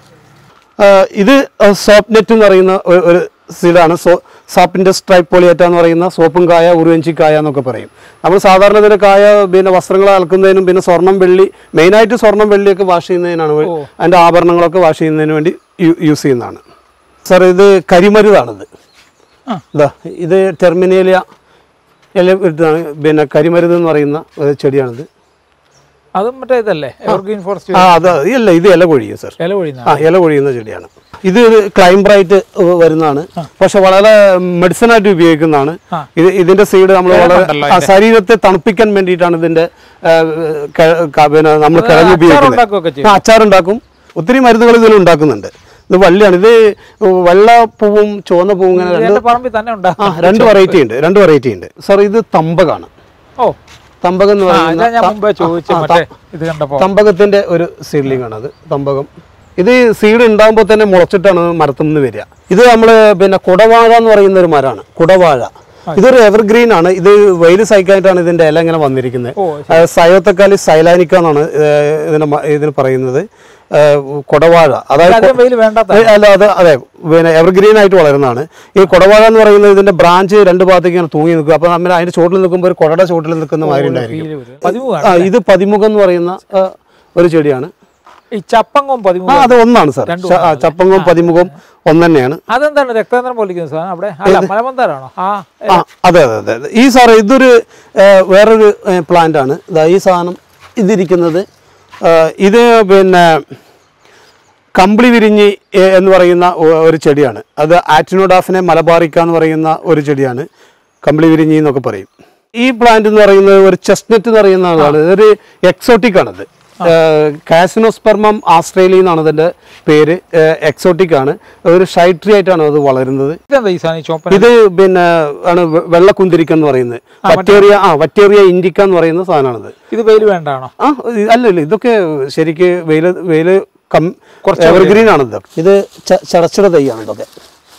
ആ, ഇത് സോപ്പ് നെറ്റ് എന്ന് പറയുന്ന ഒരു- ഒരു സീഡാണ് സോ സാപ്പിൻ്റെ സ്ട്രൈപ്പ് പോളിയേറ്റ എന്ന് പറയുന്ന സോപ്പും കായ ഉറുവഞ്ചി കായ എന്നൊക്കെ പറയും നമ്മൾ സാധാരണ ഇതിൻ്റെ കായ പിന്നെ വസ്ത്രങ്ങൾ അലക്കുന്നതിനും പിന്നെ സ്വർണം വെള്ളി മെയിനായിട്ട് സ്വർണം വെള്ളിയൊക്കെ വാഷ് ചെയ്യുന്നതിനാണ് വേ- അതിൻ്റെ ആഭരണങ്ങളൊക്കെ വാഷ് ചെയ്യുന്നതിന് വേണ്ടി യു- യൂസ് ചെയ്യുന്നതാണ് സാർ ഇത് കരിമരുതാണിത് ആ. ഇതാ ഇത് ടെർമിനേലിയ ഇല ഇതാണ് പിന്നെ കരിമരുത് എന്ന് പറയുന്ന ഒരു ചെടിയാണിത് അതും മറ്റേ ഇതല്ലേ എവർഗ്രീൻ ഫോറസ്റ്റ് ആ അത് ഇല്ല ഇത് ഇല കൊഴിയും സാർ ഇല പൊഴിയുന്ന ആ ഇല കൊഴിയുന്ന ചെടിയാണ് ഇത് ക്ലൈംബ്രൈറ്റ് വരുന്നതാണ് പക്ഷെ വളരെ മെഡിസിൻ ആയിട്ട് ഉപയോഗിക്കുന്നതാണ് ആ. ഇത് ഇതിന്റെ സീഡ് നമ്മൾ വളരെ ഉണ്ടല്ലോ ആ, ശരീരത്തെ തണുപ്പിക്കാൻ വേണ്ടിയിട്ടാണ് ഇതിന്റെ ആ, ക- ക- പിന്നെ നമ്മൾ കിഴങ്ങ് ഉപയോഗിക്കുന്നത് ഉണ്ടാക്കുകയൊക്കെ ചെയ്യും ആ, അച്ചാറുണ്ടാക്കും ഒത്തിരി മരുന്നുകൾ ഇതിൽ ഉണ്ടാക്കുന്നുണ്ട് ഇത് വള്ളിയാണ് ഇത് വെള്ള പൂവും ചുവന്ന പൂവും ഇങ്ങനെ രണ്ട് എന്റെ പറമ്പിൽ തന്നെ ആ ഉണ്ടാകും രണ്ട് വെറൈറ്റി ഉണ്ട് രണ്ട് വെറൈറ്റി ഉണ്ട് സാർ ഇത് തമ്പകാണ് ഓ തമ്പകം എന്ന് ആ പറയുന്ന ഇതാ ഞാൻ മുമ്പേ ചോദിച്ചു ആ, മറ്റേ ഇത് കണ്ടപ്പോ തമ്പകത്തിന്റെ ഒരു സീഡ്ലിംഗ് ആണ് അത് തമ്പകം ഇത് സീഡ് ഉണ്ടാകുമ്പോൾ തന്നെ മുളച്ചിട്ടാണ് മരത്തിൽ നിന്ന് വരിക ഇത് നമ്മൾ പിന്നെ കുടവാഴ എന്ന് പറയുന്ന ഒരു മരമാണ് കുടവാഴ ഇതൊരു എവർഗ്രീൻ ആണ് ഇത് വെയിൽ സഹിക്കാനായിട്ടാണ് ഇതിന്റെ ഇല ഇങ്ങനെ വന്നിരിക്കുന്നത് ഓ സയോത്തക്കാലി സൈലാനിക്ക എന്നാണ് ഏഹ്, ഇതിന് മ- ഇതിന് പറയുന്നത് ഏഹ്, കുടവാഴ അതായത് അധികം വെയിൽ വേണ്ടാത്ത ഏ, അല്ല അത് അതെ പിന്നെ എവർഗ്രീൻ ആയിട്ട് വളരുന്നതാണ് ഈ കുടവാഴ എന്ന് പറയുന്നത് ഇതിന്റെ ബ്രാഞ്ച് രണ്ട് ഭാഗത്തേക്ക് ഇങ്ങനെ തൂങ്ങി നിൽക്കും അപ്പൊ നമ്മൾ അതിന്റെ ചോട്ടിൽ നിൽക്കുമ്പോൾ ഒരു കുടയുടെ ചോട്ടിൽ നിൽക്കുന്ന മാതിരി ഉണ്ടായിരിക്കും ഫീല് വരും പതിമൂന്നാണ് ആ ഇത് പതിമുഖം എന്ന് പറയുന്ന ആ, ഒരു ചെടിയാണ് ഈ ചപ്പങ്ങും ആ പതിമൂന്ന് അത് ഒന്നാണ് സാർ ച- ആ, ചപ്പങ്ങും പതിമുഖവും ഒന്ന് തന്നെയാണ് അതെന്താണ് രക്താന്തരം പോലിരിക്കുന്ന സാധനം അവിടെ അല്ല മലമന്താരാണോ ആ ആ അതെ അതെ അതെ അതെ ഈ സാറ് ഇതൊരു ഏ, വേറൊരു പ്ലാന്റ് ആണ് ഇതാ ഈ സാധനം ഇതിരിക്കുന്നത് ആ, ഇത് പിന്നെ കമ്പിളി വിരിഞ്ഞി ഏ, എന്ന് പറയുന്ന ഒ- ഒരു ചെടിയാണ് അത് ആറ്റിനോഡാഫിനെ മലബാറിക്ക എന്ന് പറയുന്ന ഒരു ചെടിയാണ് കമ്പിളി വിരിഞ്ഞി എന്നൊക്കെ പറയും ഈ പ്ലാന്റ് എന്ന് പറയുന്നത് ഒരു ചെസ്റ്റ്നറ്റ് എന്ന് പറയുന്ന ആളാണ് ഇതൊരു എക്സോട്ടിക് ആണത് കാസിനോസ്പെർമം ആസ്ട്രേലിയ എന്നാണ് ഇതിന്റെ പേര് എക്സോട്ടിക് ആണ് ഒരു ഷൈട്രി ആയിട്ടാണ് അത് വളരുന്നത് ഇതെന്താ ഈ സാധനം ഈ ചോപ്പൻ ഇത് പിന്നെ ആണ് വെ- വെള്ളക്കുന്തിരിക്ക എന്ന് പറയുന്നത് വറ്റേറിയ ആ വറ്റേറിയ ഇൻഡിക്ക എന്ന് പറയുന്ന സാധനമാണിത് ഇത് വെയിൽ വേണ്ടാണോ ആ ഇത് അല്ല ഇല്ല ഇതൊക്കെ ശരിക്ക് വെയില് വെയില് കം എവർഗ്രീൻ ആണ് ഇത് ഇത് ച- ചടച്ചിട തൈയാണ് ഇതൊക്കെ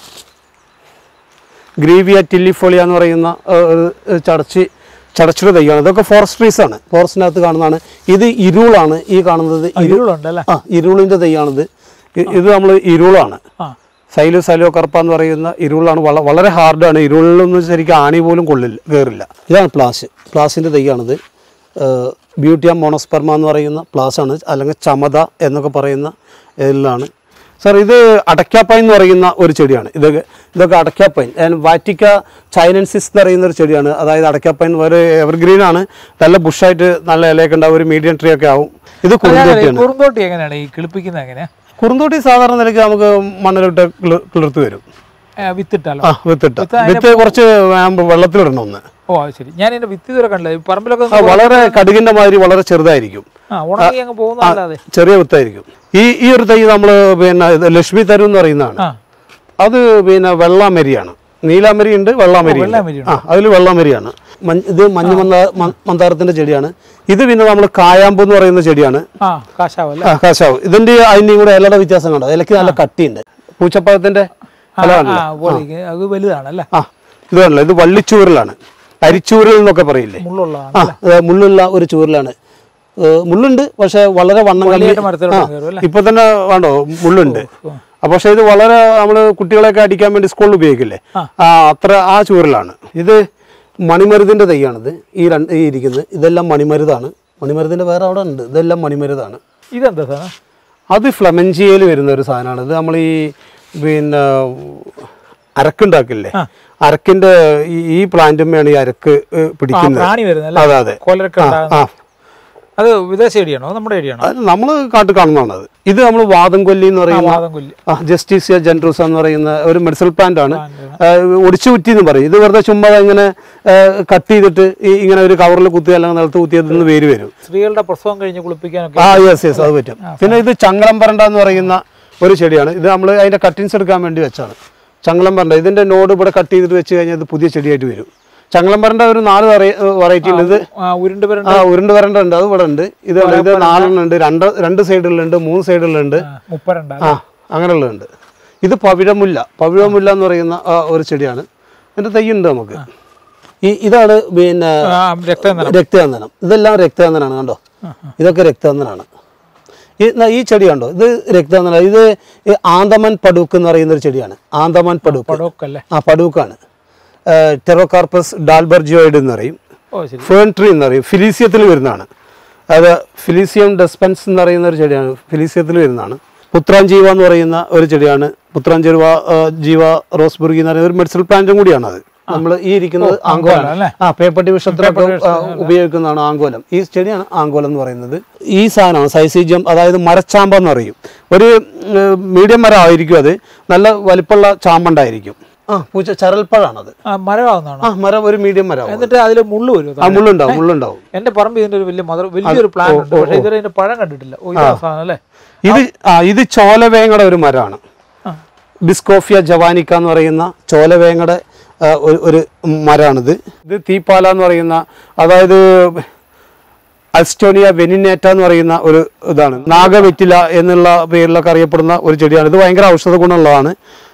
ഗ്രീവിയ ടില്ലിഫോളിയ എന്ന് പറയുന്ന ആ, ഒരു ചടച്ച് ചടച്ചിട തൈയാണ് ഇതൊക്കെ ഫോറസ്ട്രീസ് ആണ് ഫോറസ്റ്റിനകത്ത് കാണുന്നതാണ് ഇത് ഇരുളാണ് ഈ കാണുന്നത് ഇരു ഇരുളുണ്ട് അല്ലേ ആ ഇരുളിൻ്റെ തൈയാണിത് ഇ- ഇത് നമ്മൾ ഇരുളാണ് ആ സൈലോ സൈലോ കറുപ്പ എന്ന് പറയുന്ന ഇരുളാണ് വള വളരെ ഹാർഡാണ് ഇരുളിലൊന്നും ശരിക്കും ആണി പോലും കൊള്ളില്ല കയറില്ല ഇതാണ് പ്ലാസ് പ്ലാസിൻ്റെ തൈയാണിത് ബ്യൂട്ടിയ മോണോസ്പെർമ എന്ന് പറയുന്ന പ്ലാസ് ആണ് അല്ലെങ്കിൽ ചമത എന്നൊക്കെ പറയുന്ന ഇതിലാണ് സാർ ഇത് അടയ്ക്കാപ്പൈൻ എന്ന് പറയുന്ന ഒരു ചെടിയാണ് ഇതൊക്കെ ഇതൊക്കെ അടയ്ക്കാപ്പൈൻ വാറ്റിക്ക ചൈനൻസിസ് എന്ന് പറയുന്ന ഒരു ചെടിയാണ് അതായത് അടയ്ക്കാപ്പൈൻ ഒരു എവർഗ്രീൻ ആണ് നല്ല ബുഷായിട്ട് നല്ല ഇലയൊക്കെ ഉണ്ടാവും ഒരു മീഡിയം ട്രീ ഒക്കെ ആവും ഇത് കുറുന്തോട്ടിയാണ് കുറുന്തോട്ടി എങ്ങനെയാണ് ഈ കിളിപ്പിക്കുന്നത് എങ്ങനെയാ കുറുന്തോട്ടി സാധാരണ നിലയ്ക്ക് നമുക്ക് മണ്ണിലിട്ട് കിളി- കിളിർത്ത് വരും ഏ, വിത്തിട്ടാലോ ആ വിത്തിട്ട് വിത്ത് കുറച്ച് ആകുമ്പോൾ വെള്ളത്തിലിടണം ഒന്ന് ഓ അത് ശരി ഞാൻ ഇതിന്റെ വിത്ത് ഇതുവരെ കണ്ടില്ല ഈ പറമ്പിലൊക്കെ ആ, വളരെ കടുകിന്റെ മാതിരി വളരെ ചെറുതായിരിക്കും ആ ഉണങ്ങി അങ്ങ് പോകുന്നതല്ലാതെ ചെറിയ വിത്തായിരിക്കും ഈ ഈ ഒരു തൈ നമ്മൾ പിന്നെ ഇത് ലക്ഷ്മി തരു എന്ന് പറയുന്നതാണ് ആ അത് പിന്നെ വെള്ളാമരിയാണ് നീലാമരി ഉണ്ട് വെള്ളാമരി ഉണ്ട്. വെള്ളാമരിയുണ്ട്. ആ അതിൽ വെള്ളാമരിയാണ് മഞ്ഞ- ഇത് മഞ്ഞ മന്ദാ മ- മന്ദാരത്തിന്റെ ചെടിയാണ് ഇത് പിന്നെ നമ്മൾ കായാമ്പ് എന്ന് പറയുന്ന ചെടിയാണ് ആ കാശാവ് അല്ലേ ആ കാശാവ് ഇതിന്റെ അതിന്റെയും കൂടെ ഇലയുടെ വ്യത്യാസം കണ്ടോ ഇലക്ക് നല്ല കട്ടിയുണ്ട് പൂച്ചപ്പഴത്തിന്റെ ഇല ആ കണ്ടില്ലേ? പോലെ അത് വലുതാണല്ലേ ആ ഇത് കണ്ടില്ലേ ഇത് വള്ളിച്ചൂരലാണ് അരിച്ചൂരൽ എന്നൊക്കെ പറയില്ലേ മുള്ളുള്ളതാണ് ആ ഏ, മുള്ളുള്ള ഒരു ചൂരലാണ് ഏ, മുള്ളുണ്ട് പക്ഷെ വളരെ വണ്ണം കമ്മി വലിയായിട്ട് മരത്തിലോട്ട് ആ, കയറും അല്ലേ ഇപ്പൊ തന്നെ വേണ്ടോ മുള്ളുണ്ട് അപ്പോൾ പക്ഷേ ഇത് വളരെ നമ്മൾ കുട്ടികളെയൊക്കെ അടിക്കാൻ വേണ്ടി സ്കൂളിൽ ഉപയോഗിക്കില്ലേ ആ. ആ അത്ര ആ ചൂരലാണ് ഇത് മണിമരുതിൻ്റെ തൈയാണിത് ഈ രണ്ട് ഈ ഇരിക്കുന്നത് ഇതെല്ലാം മണിമരുതാണ് മണിമരുതിൻ്റെ വേറെ അവിടെ ഉണ്ട് ഇതെല്ലാം മണിമരുതാണ് ഇതെന്താ സാധനം അത് ഫ്ലമഞ്ചിയയിൽ വരുന്ന ഒരു സാധനമാണ് ഇത് നമ്മൾ ഈ പിന്നെ അരക്കുണ്ടാക്കില്ലേ അരക്കിൻ്റെ ഈ ഈ പ്ലാന്റുമ്മയാണ് ഈ അരക്ക് ഏഹ്, പിടിക്കുന്നത് പ്രാണി വരുന്നല്ലേ അതെ അതെ കോലരൊക്കെ ആ ഉണ്ടാകുന്ന ആ അത് വിദേശ ഏരിയാണോ നമ്മുടെ ഏരിയാണോ അത് നമ്മൾ കാട്ടിൽ കാണുന്നതാണ് അത് ഇത് നമ്മൾ വാദം കൊല്ലി എന്ന് പറയുന്ന വാദം കൊല്ലി ആ, ജസ്റ്റിസിയ ജെൻട്രൂസ എന്ന് പറയുന്ന ഒരു മെഡിസൽ പ്ലാന്റ് ആണ് ഒടിച്ചു കുറ്റി എന്ന് പറയും ഇത് വെറുതെ ചുമ്മാ ഇങ്ങനെ കട്ട് ചെയ്തിട്ട് ഈ ഇങ്ങനെ ഒരു കവറിൽ കുത്തി അല്ലെങ്കിൽ നിലത്ത് കുത്തിയതിൽ നിന്ന് വേര് വരും സ്ത്രീകളുടെ പ്രസവം കഴിഞ്ഞ് കുളിപ്പിക്കാനൊക്കെ ആ യെസ് യെസ് അത് പറ്റും പിന്നെ ഇത് ചങ്ങളം പരണ്ട എന്ന് പറയുന്ന ഒരു ചെടിയാണ് ഇത് നമ്മൾ അതിന്റെ കട്ടിങ്സ് എടുക്കാൻ വേണ്ടി വെച്ചാണ് ചങ്ങളം പരണ്ട ഇതിന്റെ നോഡ് ഇവിടെ കട്ട് ചെയ്തിട്ട് വെച്ച് കഴിഞ്ഞാൽ ഇത് പുതിയ ചെടിയായിട്ട് വരും ചങ്ങളം പരണ്ട ഒരു നാല് വെറൈറ്റി ഉണ്ട് ഇത് ആ, ഉരുണ്ട് വരണ്ട ആ ഉരുണ്ട് വരണ്ട ഉണ്ട് അത് ഇവിടെ ഉണ്ട് ഇത് ഉണ്ട്. ഇത് നാലെണ്ണം ഉണ്ട് രണ്ട് രണ്ട് സൈഡിലുണ്ട് മൂന്ന് സൈഡിലുണ്ട് മുപ്പരണ്ട ആ അങ്ങനെയുള്ളതുണ്ട് ഇത് പവിഴമുല്ല പവിഴമുല്ല എന്ന് പറയുന്ന ആ, ഒരു ചെടിയാണ് ഇതിന്റെ തൈയുണ്ട് നമുക്ക് ഈ ഇതാണ് പിന്നെ ആ, രക്തം രക്തചന്ദനം ഇതെല്ലാം രക്തചന്ദനാണ് കണ്ടോ ഇതൊക്കെ രക്തചന്ദനാണ് ഈ ന- ഈ ചെടി കണ്ടോ ഇത് രക്തചന്ദനം ഇത് ഈ ആന്തമൻ പടൂക്ക് എന്ന് പറയുന്ന ഒരു ചെടിയാണ് ആന്തമൻ പടൂക്ക് പടോക്കല്ലേ ആ പടൂക്കാണ് ടെറോകാർപ്പസ് ഡാൽബർജിയോയിഡ് എന്ന് പറയും ഓ ശരി ഫേൺ ട്രീ എന്ന് പറയും ഫിലീസിയത്തിൽ വരുന്നതാണ് അത് ഫിലീസിയം ഡെസ്പെൻസ് എന്ന് പറയുന്ന ഒരു ചെടിയാണ് ഫിലീസിയത്തിൽ വരുന്നതാണ് പുത്രാഞ്ജീവ എന്ന് പറയുന്ന ഒരു ചെടിയാണ് പുത്രാഞ്ജീവ ആ, ജീവ റോസ്ബുർഗി എന്ന് പറയുന്ന ഒരു മെഡിസിനൽ പ്ലാന്റും കൂടിയാണ് അത് നമ്മൾ ഈ ഇരിക്കുന്നത് ആങ്കോലം അല്ലേ? ആ പേപ്പട്ടി വിഷത്തിലൊക്കെ ആ, ഉപയോഗിക്കുന്നതാണ് ആങ്കോലം ഈ ചെടിയാണ് ആങ്കോലം എന്ന് പറയുന്നത് ഈ സാധനമാണ് സൈസീജിയം അതായത് മരച്ചാമ്പ എന്ന് പറയും ഒരു മീഡിയം മരം ആയിരിക്കും അത് നല്ല വലിപ്പമുള്ള ചാമ്പണ്ടായിരിക്കും ആ പൂച്ച ചരൽപ്പഴാണത് ആ മരമാവുന്നതാണോ ആ മരം ഒരു മീഡിയം മരം എന്നിട്ട് അതിൽ മുള്ളു വരും ആ മുള്ളുണ്ടാവും മുള്ളുണ്ടാവും എന്റെ പറമ്പ് ഇതിന്റെ ഒരു വലിയ മദർ വലിയൊരു പ്ലാൻ ഉണ്ട് പക്ഷേ ഇതുവരെ ഇതിന്റെ പഴം കണ്ടിട്ടില്ല ഓ ഇതാ സാധനം അല്ലേ ഇത് ആ ഇത് ചോലവേങ്ങയുടെ ഒരു മരമാണ് ആ. ബിസ്കോഫിയ ജവാനിക്ക എന്ന് പറയുന്ന ചോലവേങ്ങയുടെ ആ, ഒരു- ഒരു മരമാണിത് ഇത് തീപ്പാല എന്ന് പറയുന്ന അതായത് അൽസ്റ്റോണിയ വെനിനേറ്റ എന്ന് പറയുന്ന ഒരു ഇതാണ് നാഗവെറ്റില എന്നുള്ള പേരിലൊക്കെ അറിയപ്പെടുന്ന ഒരു ചെടിയാണ് ഇത് ഭയങ്കര ഔഷധ ഗുണമുള്ളതാണ്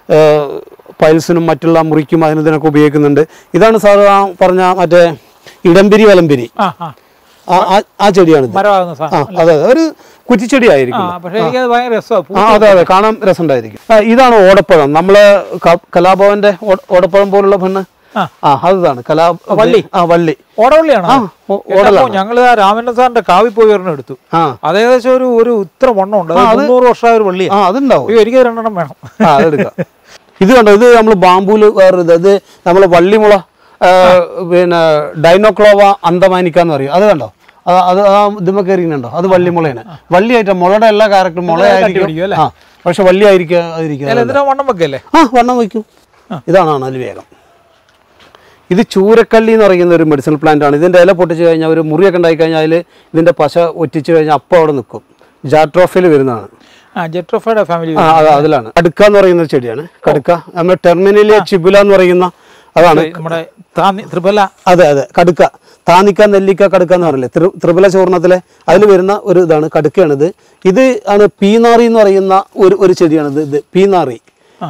പൈൽസിനും മറ്റുള്ള മുറിക്കും അതിനും ഇതിനൊക്കെ ഉപയോഗിക്കുന്നുണ്ട് ഇതാണ് സാർ ആ പറഞ്ഞ മറ്റേ ഇടംപിരി വലംപിരി ആ ആ ആ- ആ- ആ ചെടിയാണിത് മരമാകുന്ന ആ സാധനം അതെ അതെ ഒരു കുറ്റിച്ചെടി ആയിരിക്കും ആ പക്ഷേ എനിക്കത് ഭയങ്കര രസമാണ് ആ അതെ അതെ കാണാൻ രസമുണ്ടായിരിക്കും ആ, ഇതാണ് ഓടപ്പഴം നമ്മള് ക- കലാഭവന്റെ ഓ- ഓടപ്പഴം പോലുള്ള പെണ്ണ് ആ. ആ അതാണ് കലാ വള്ളി. ആ വള്ളി ഓടവള്ളിയാണോ ആ ഓ- ഓടലാണ് ഞങ്ങൾ ആ രാമേന്ദ്രൻ സാറിന്റെ കാവി പോയി ഒരെണ്ണം എടുത്തു ആ അത് ഏകദേശം ഒരു ഒരു ഇത്ര വണ്ണം ഉണ്ട് അത് മുന്നൂറ് വർഷമായ ഒരു വള്ളിയാണ് ആ അതുണ്ടാവും അയ്യോ എനിക്ക് രണ്ടെണ്ണം വേണം ആ അതെടുക്കാം ഇത് കണ്ടോ ഇത് നമ്മൾ ബാമ്പൂല് വേറെ ഇത് ഇത് നമ്മൾ വള്ളിമുള ആ, പിന്നെ ഡൈനോക്ലോവ അന്തമാനിക്ക എന്ന് പറയും അത് കണ്ടോ അത് അത് ആ ഇതുമ്മ കയറിയിട്ടുണ്ടോ അത് വള്ളിമുളയാണ് വള്ളിയായിട്ട് മുളയുടെ എല്ലാ ക്യാരക്ടറും മുളയായിരിക്കും പിടിക്കും അല്ലേ? ആ പക്ഷെ വള്ളി ആയിരിക്കും അതിരിക്കുന്നത് അല്ല എന്തിനാ വണ്ണം വെക്കല്ലേ ആ വണ്ണം വയ്ക്കും ഇതാണ് അതിൽ വേഗം ഇത് ചൂരക്കള്ളി എന്ന് പറയുന്ന ഒരു മെഡിസിനൽ പ്ലാന്റ് ആണ് ഇതിൻ്റെ ഇല പൊട്ടിച്ച് കഴിഞ്ഞാൽ ഒരു മുറിയൊക്കെ ഉണ്ടായി കഴിഞ്ഞാൽ അതിൽ ഇതിൻ്റെ പശ ഒറ്റിച്ച് കഴിഞ്ഞാൽ അപ്പം അവിടെ നിൽക്കും ജാട്രോഫിൽ വരുന്നതാണ് ആ ജെട്രോഫയുടെ ഫാമിലി ആ അത് അതിലാണ് കടുക്ക എന്ന് പറയുന്ന ഒരു ചെടിയാണ് കടുക്ക നമ്മുടെ ടെർമിനലിയ ചിബുല എന്ന് പറയുന്ന അതാണ് നമ്മുടെ താന്നി ത്രിപല അതെ അതെ കടുക്ക താന്നിക്ക നെല്ലിക്ക കടുക്ക എന്ന് പറയില്ലേ ത്രി ത്രിപുല ചോർണത്തിലെ അതിൽ വരുന്ന ഒരു ഇതാണ് കടുക്കയാണിത് ഇത് ആണ് പീനാറി എന്ന് പറയുന്ന ഒരു ഒരു ചെടിയാണിത് ഇത് പീനാറി ആ.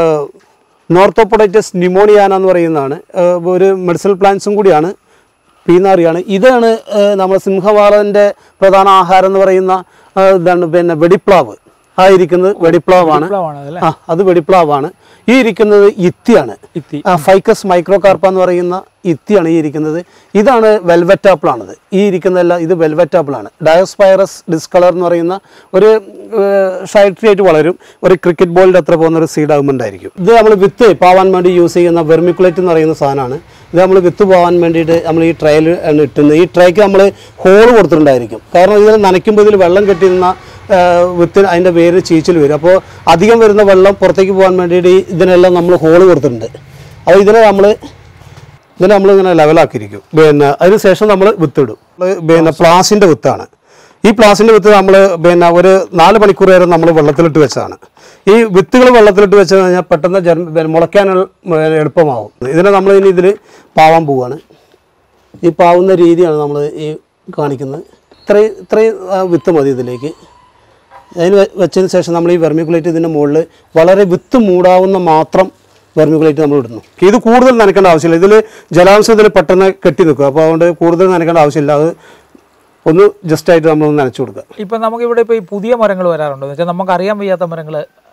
നോർത്തോപ്പൊഡൈറ്റസ് ന്യൂമോണിയാന എന്ന് പറയുന്നതാണ് ഏഹ് ഒരു മെഡിസിനൽ പ്ലാന്റ്സും കൂടിയാണ് പീനാറിയാണ് ഇതാണ് ഏഹ് നമ്മുടെ സിംഹവാലൻ്റെ പ്രധാന ആഹാരം എന്ന് പറയുന്ന ഏഹ് ഇതാണ് പിന്നെ വെടിപ്ലാവ് ആ ഇരിക്കുന്നത് വെടിപ്ലാവാണ് വിപ്ലവമാണ് അതല്ലേ ആ അത് വെടിപ്ലാവാണ് ഈ ഇരിക്കുന്നത് ഇത്തിയാണ് ഇത്തി ആ ഫൈക്കസ് മൈക്രോകാർപ്പ എന്ന് പറയുന്ന ഇത്തിയാണ് ഈ ഇരിക്കുന്നത് ഇതാണ് വെൽവെറ്റ് ആപ്പിളാണിത് ഈ ഇരിക്കുന്നതെല്ലാം ഇത് വെൽവെറ്റ് ആപ്പിളാണ് ഡയോസ്പൈറസ് ഡിസ്കളർ എന്ന് പറയുന്ന ഒരു ഷൈഡ് ട്രീ ആയിട്ട് വളരും ഒരു ക്രിക്കറ്റ് ബോളിൻ്റെ അത്ര പോകുന്ന ഒരു സീഡ് ആകുമ്പോണ്ടായിരിക്കും ഇത് നമ്മൾ വിത്ത് പാവാൻ വേണ്ടി യൂസ് ചെയ്യുന്ന വെർമിക്കുലേറ്റ് എന്ന് പറയുന്ന സാധനമാണ് ഇത് നമ്മൾ വിത്ത് പോകാൻ വേണ്ടിയിട്ട് നമ്മൾ ഈ ട്രേയിൽ ആണ് ഇട്ടുന്നത് ഈ ട്രേക്ക് നമ്മൾ ഹോൾ കൊടുത്തിട്ടുണ്ടായിരിക്കും കാരണം ഇതിൽ നനയ്ക്കുമ്പോൾ ഇതിൽ വെള്ളം കെട്ടി നിന്ന വിത്തിന് അതിൻ്റെ വേര് ചീച്ചിൽ വരും അപ്പോൾ അധികം വരുന്ന വെള്ളം പുറത്തേക്ക് പോകാൻ വേണ്ടിയിട്ട് ഈ ഇതിനെല്ലാം നമ്മൾ ഹോൾ കൊടുത്തിട്ടുണ്ട് അപ്പോൾ ഇതിനെ നമ്മൾ ഇതിനെ നമ്മൾ ഇങ്ങനെ ലെവലാക്കിയിരിക്കും പിന്നെ അതിന് ശേഷം നമ്മൾ വിത്തിടും നമ്മള് പിന്നെ പ്ലാസിൻ്റെ വിത്താണ് ഈ പ്ലാസിൻ്റെ വിത്ത് നമ്മൾ പിന്നെ ഒരു നാല് മണിക്കൂർ വരെ നമ്മൾ വെള്ളത്തിലിട്ട് വെച്ചതാണ് ഈ വിത്തുകൾ വെള്ളത്തിലിട്ട് വെച്ച് കഴിഞ്ഞാൽ പെട്ടെന്ന് ജന്മ പിന്നെ മുളയ്ക്കാനുള്ള പിന്നെ എളുപ്പമാവും ഇതിനെ നമ്മൾ ഇനി ഇതിൽ പാവാൻ പോവുകയാണ് ഈ പാവുന്ന രീതിയാണ് നമ്മൾ ഈ കാണിക്കുന്നത് ഇത്രയും ഇത്രയും ആ, വിത്ത് മതി ഇതിലേക്ക് അതിന് വെ- വെച്ചതിന് ശേഷം നമ്മൾ ഈ വെർമിക്കുലേറ്റ് ഇതിൻ്റെ മുകളിൽ വളരെ വിത്ത് മൂടാവുന്ന മാത്രം വെർമിക്കുലേറ്റ് നമ്മൾ ഇടുന്നു ഇത് കൂടുതൽ നനയ്ക്കേണ്ട ആവശ്യമില്ല ഇതിൽ ജലാംശം ഇതിൽ പെട്ടെന്ന് കെട്ടി നിൽക്കും അപ്പോൾ അതുകൊണ്ട് കൂടുതൽ നനയ്ക്കേണ്ട ആവശ്യമില്ല അത് ഒന്ന് ജസ്റ്റ് ആയിട്ട് നമ്മളൊന്ന് നനച്ചു കൊടുക്കുക ഇപ്പൊ നമുക്ക് ഇവിടെ ഇപ്പൊ ഈ പുതിയ മരങ്ങൾ വരാറുണ്ട് എന്ന് വെച്ചാൽ നമുക്ക് അറിയാൻ വയ്യാത്ത മരങ്ങൾ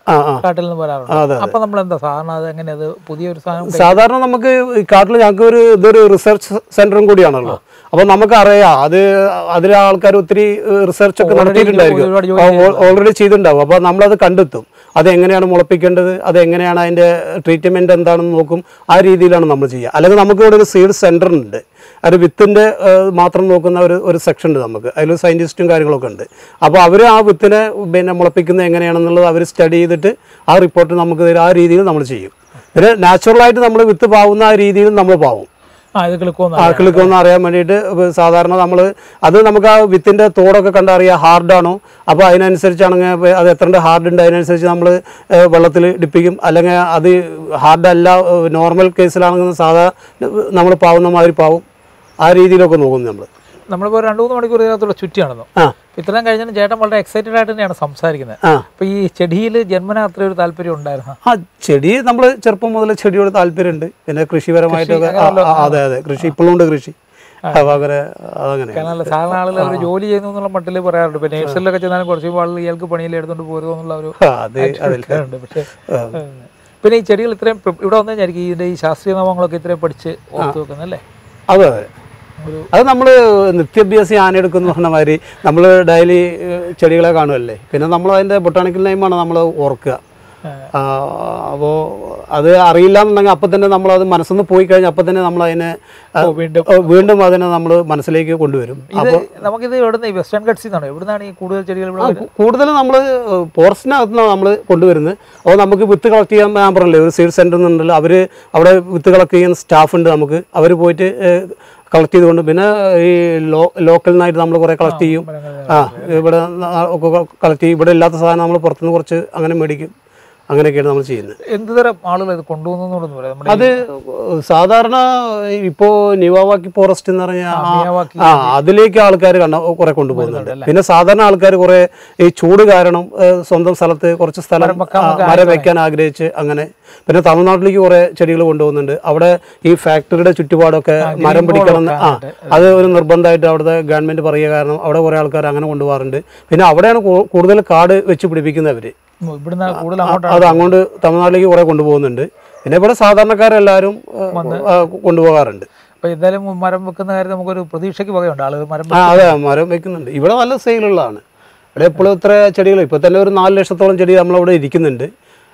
ആ ആ കാട്ടിൽ നിന്ന് വരാറുണ്ട് ആ, അതെ അപ്പൊ നമ്മൾ എന്താ സാധാരണ അത് എങ്ങനെ അത് പുതിയൊരു സാധനം സാധാരണ നമുക്ക് ഈ കാട്ടിൽ ഞങ്ങൾക്ക് ഒരു ഇതൊരു റിസർച്ച് സെന്ററും കൂടിയാണല്ലോ അപ്പൊ നമുക്കറിയാം അത് അതിലെ ആൾക്കാർ ഒത്തിരി റിസർച്ച് ഒക്കെ ഒരുപാട് നടത്തിയിട്ടുണ്ടായിരിക്കും ജോലി ഓൾറെഡി ചെയ്തിട്ടുണ്ടാവും അപ്പോൾ നമ്മളത് കണ്ടെത്തും അത് എങ്ങനെയാണ് മുളപ്പിക്കേണ്ടത് അത് എങ്ങനെയാണ് അതിൻ്റെ ട്രീറ്റ്മെൻറ്റ് എന്താണെന്ന് നോക്കും ആ രീതിയിലാണ് നമ്മൾ ചെയ്യുക അല്ലെങ്കിൽ നമുക്ക് ഇവിടെ ഒരു സീഡ് സെൻറ്റർ ഉണ്ട് ഒരു വിത്തിൻ്റെ മാത്രം നോക്കുന്ന ഒരു ഒരു സെക്ഷൻ ഉണ്ട് നമുക്ക് അതിൽ സയൻറ്റിസ്റ്റും കാര്യങ്ങളൊക്കെ ഉണ്ട് അപ്പോൾ അവർ ആ വിത്തിനെ പിന്നെ മുളപ്പിക്കുന്നത് എങ്ങനെയാണെന്നുള്ളത് അവർ സ്റ്റഡി ചെയ്തിട്ട് ആ റിപ്പോർട്ട് നമുക്ക് തരും ആ രീതിയിൽ നമ്മൾ ചെയ്യും പിന്നെ നാച്ചുറലായിട്ട് നമ്മൾ വിത്ത് പാവുന്ന ആ രീതിയിൽ നമ്മൾ പാവും ആ ഇത് കിളിക്കോന്ന് ആൾക്കാർക്ക് ഒന്ന് അറിയാൻ വേണ്ടിയിട്ട് ഇപ്പൊ സാധാരണ നമ്മൾ അത് നമുക്ക് ആ വിത്തിൻ്റെ തോടൊക്കെ കണ്ടറിയാം ഹാർഡാണോ അപ്പോൾ അതിനനുസരിച്ചാണെങ്കിൽ ഇപ്പൊ അത് എത്ര ഹാർഡ് ഉണ്ട് അതിനനുസരിച്ച് നമ്മൾ വെള്ളത്തിൽ ഡിപ്പിക്കും അല്ലെങ്കിൽ അത് ഹാർഡല്ല നോർമൽ കേസിലാണെങ്കിൽ സാധാ നമ്മൾ പാവുന്ന മാതിരി പാവും ആ രീതിയിലൊക്കെ നോക്കുന്നു നമ്മൾ നമ്മളിപ്പോൾ രണ്ട് മൂന്ന് മണിക്കൂർ ഇതിനകത്തൂടെ ചുറ്റി നടന്നു ആ ഇത്രയും കഴിഞ്ഞാൽ ചേട്ടൻ വളരെ എക്സൈറ്റഡ് ആയിട്ട് തന്നെയാണ് സംസാരിക്കുന്നത് ആ അപ്പൊ ഈ ചെടിയിൽ ജന്മന അത്ര ഒരു താല്പര്യം ഉണ്ടായിരുന്നു ആ ചെടി നമ്മൾ ചെറുപ്പം മുതൽ ചെടിയോട് താല്പര്യമുണ്ട് പിന്നെ കൃഷിപരമായിട്ടൊക്കെ ആ, ആ, അതെ അതെ കൃഷി ഇപ്പോഴും ഉണ്ട് കൃഷി അപ്പോൾ അങ്ങനെ അതങ്ങനെ കാരണം സാധാരണ ആളുകൾ അവർ ജോലി ചെയ്യുന്നു എന്നുള്ള മട്ടിൽ പറയാറുണ്ട് പിന്നെ നേഴ്സറിലൊക്കെ ചെന്നാലും കുറച്ച് ആളുകൾ ഇയാൾക്ക് പണിയിൽ എടുത്തുകൊണ്ട് പോരുമോ എന്നുള്ള ഒരു അത് അതിൽ ഉണ്ട് പക്ഷേ പിന്നെ ഈ ചെടികൾ ഇത്രയും പ്രി- ഇവിടെ വന്നു കഴിഞ്ഞായിരിക്കും ഇതിന്റെ ഈ ശാസ്ത്രീയ നാമങ്ങളൊക്കെ ഇത്രയും പഠിച്ച് ഓർത്ത് വെക്കുന്നത് അല്ലേ അതെ അതെ ഒരു അത് നമ്മൾ നിത്യാഭ്യാസി ആനയെടുക്കുന്ന പറഞ്ഞ മാതിരി നമ്മൾ ഡെയിലി ചെടികളെ കാണുമല്ലേ പിന്നെ നമ്മൾ അതിൻ്റെ ബൊട്ടാണിക്കൽ നെയിമാണ് നമ്മൾ ഓർക്കുക ആ. അപ്പോൾ അത് അറിയില്ല എന്നുണ്ടെങ്കിൽ അപ്പം തന്നെ നമ്മളത് മനസ്സിൽ പോയി കഴിഞ്ഞാൽ അപ്പം തന്നെ നമ്മൾ അതിനെ ആ, ഓ, വീണ്ടും ആ, വീണ്ടും അതിനെ നമ്മൾ മനസ്സിലേക്ക് കൊണ്ടുവരും ഇത് നമുക്കിത് എവിടുന്ന് ഈ വെസ്റ്റേൺ ഗഡ്സിൽ നിന്നാണോ എവിടുന്നാണ് ഈ കൂടുതൽ ചെടികൾ ഇവിടെ വരുന്നത്? കൂടുതൽ നമ്മൾ ഫോറസ്റ്റിനകത്ത് നിന്നാണ് നമ്മൾ കൊണ്ടുവരുന്നത് അപ്പോൾ നമുക്ക് വിത്ത് കളക്ട് ചെയ്യാൻ ഞാൻ പറഞ്ഞില്ലേ ഒരു സീഡ് സെൻറ്റർ എന്നുണ്ടല്ലോ അവർ അവിടെ വിത്ത് കളക്ട് ചെയ്യുന്ന സ്റ്റാഫ് ഉണ്ട് നമുക്ക് അവർ പോയിട്ട് കളക്ട് ചെയ്തുകൊണ്ട് പിന്നെ ഈ ലോ ലോക്കലിനായിട്ട് നമ്മൾ കുറേ കളക്ട് ചെയ്യും മരങ്ങൾ ആ ഇവിടെ ന- ഒക്കെ കളക്ട് ചെയ്യും ഇവിടെ ഇല്ലാത്ത സാധനം നമ്മൾ പുറത്തുനിന്ന് കുറച്ച് അങ്ങനെ മേടിക്കും അങ്ങനെയൊക്കെയാണ് നമ്മൾ ചെയ്യുന്നത് എന്ത് തരം ആളുകൾ ഇത് കൊണ്ടുപോകുന്നു പറയാം നമ്മുടെ അത് സാധാരണ ഇപ്പോൾ നിവാവാക്കി ഫോറസ്റ്റ് എന്ന് പറഞ്ഞാൽ ആ- മിയാവാക്കി ആ അതിലേക്ക് ആൾക്കാർ കണ്ട കുറെ കൊണ്ടുപോകുന്നുണ്ട് പിന്നെ സാധാരണ ആൾക്കാർ കുറെ ഈ ചൂട് കാരണം ഏഹ്, സ്വന്തം സ്ഥലത്ത് കുറച്ച് സ്ഥലം വെക്കാൻ ആ, മരം വെക്കാൻ ആഗ്രഹിച്ച് അങ്ങനെ പിന്നെ തമിഴ്നാട്ടിലേക്ക് കുറെ ചെടികൾ കൊണ്ടുപോകുന്നുണ്ട് അവിടെ ഈ ഫാക്ടറിയുടെ ചുറ്റുപാടൊക്കെ മരം പിടിക്കണം എന്ന് ആ അത് ഒരു നിർബന്ധമായിട്ട് അവിടുത്തെ ഗവൺമെന്റ് പറയുക കാരണം അവിടെ കുറെ ആൾക്കാർ അങ്ങനെ കൊണ്ടുപോകാറുണ്ട് പിന്നെ അവിടെയാണ് കൂ- കൂടുതൽ കാട് വെച്ച് പിടിപ്പിക്കുന്നവർ ഉം, ഇവിടുന്ന് കൂടുതൽ അങ്ങോട്ടാണ് അത് അങ്ങോട്ട് തമിഴ്നാട്ടിലേക്ക് കുറെ കൊണ്ടുപോകുന്നുണ്ട് പിന്നെ ഇവിടെ സാധാരണക്കാരെല്ലാവരും ഏഹ്, ആ, കൊണ്ടുപോകാറുണ്ട് അപ്പൊ എന്തായാലും മരം വെക്കുന്ന കാര്യം നമുക്കൊരു പ്രതീക്ഷയ്ക്ക് വകയുണ്ട് ആളുകൾ മരം ആ അതെ മരം വെക്കുന്നുണ്ട് ഇവിടെ നല്ല സെയിലുള്ളതാണ് ഇവിടെ എപ്പോഴും ഇത്ര ചെടികൾ ഇപ്പോൾ തന്നെ ഒരു നാല് ലക്ഷത്തോളം ചെടി നമ്മളവിടെ ഇരിക്കുന്നുണ്ട്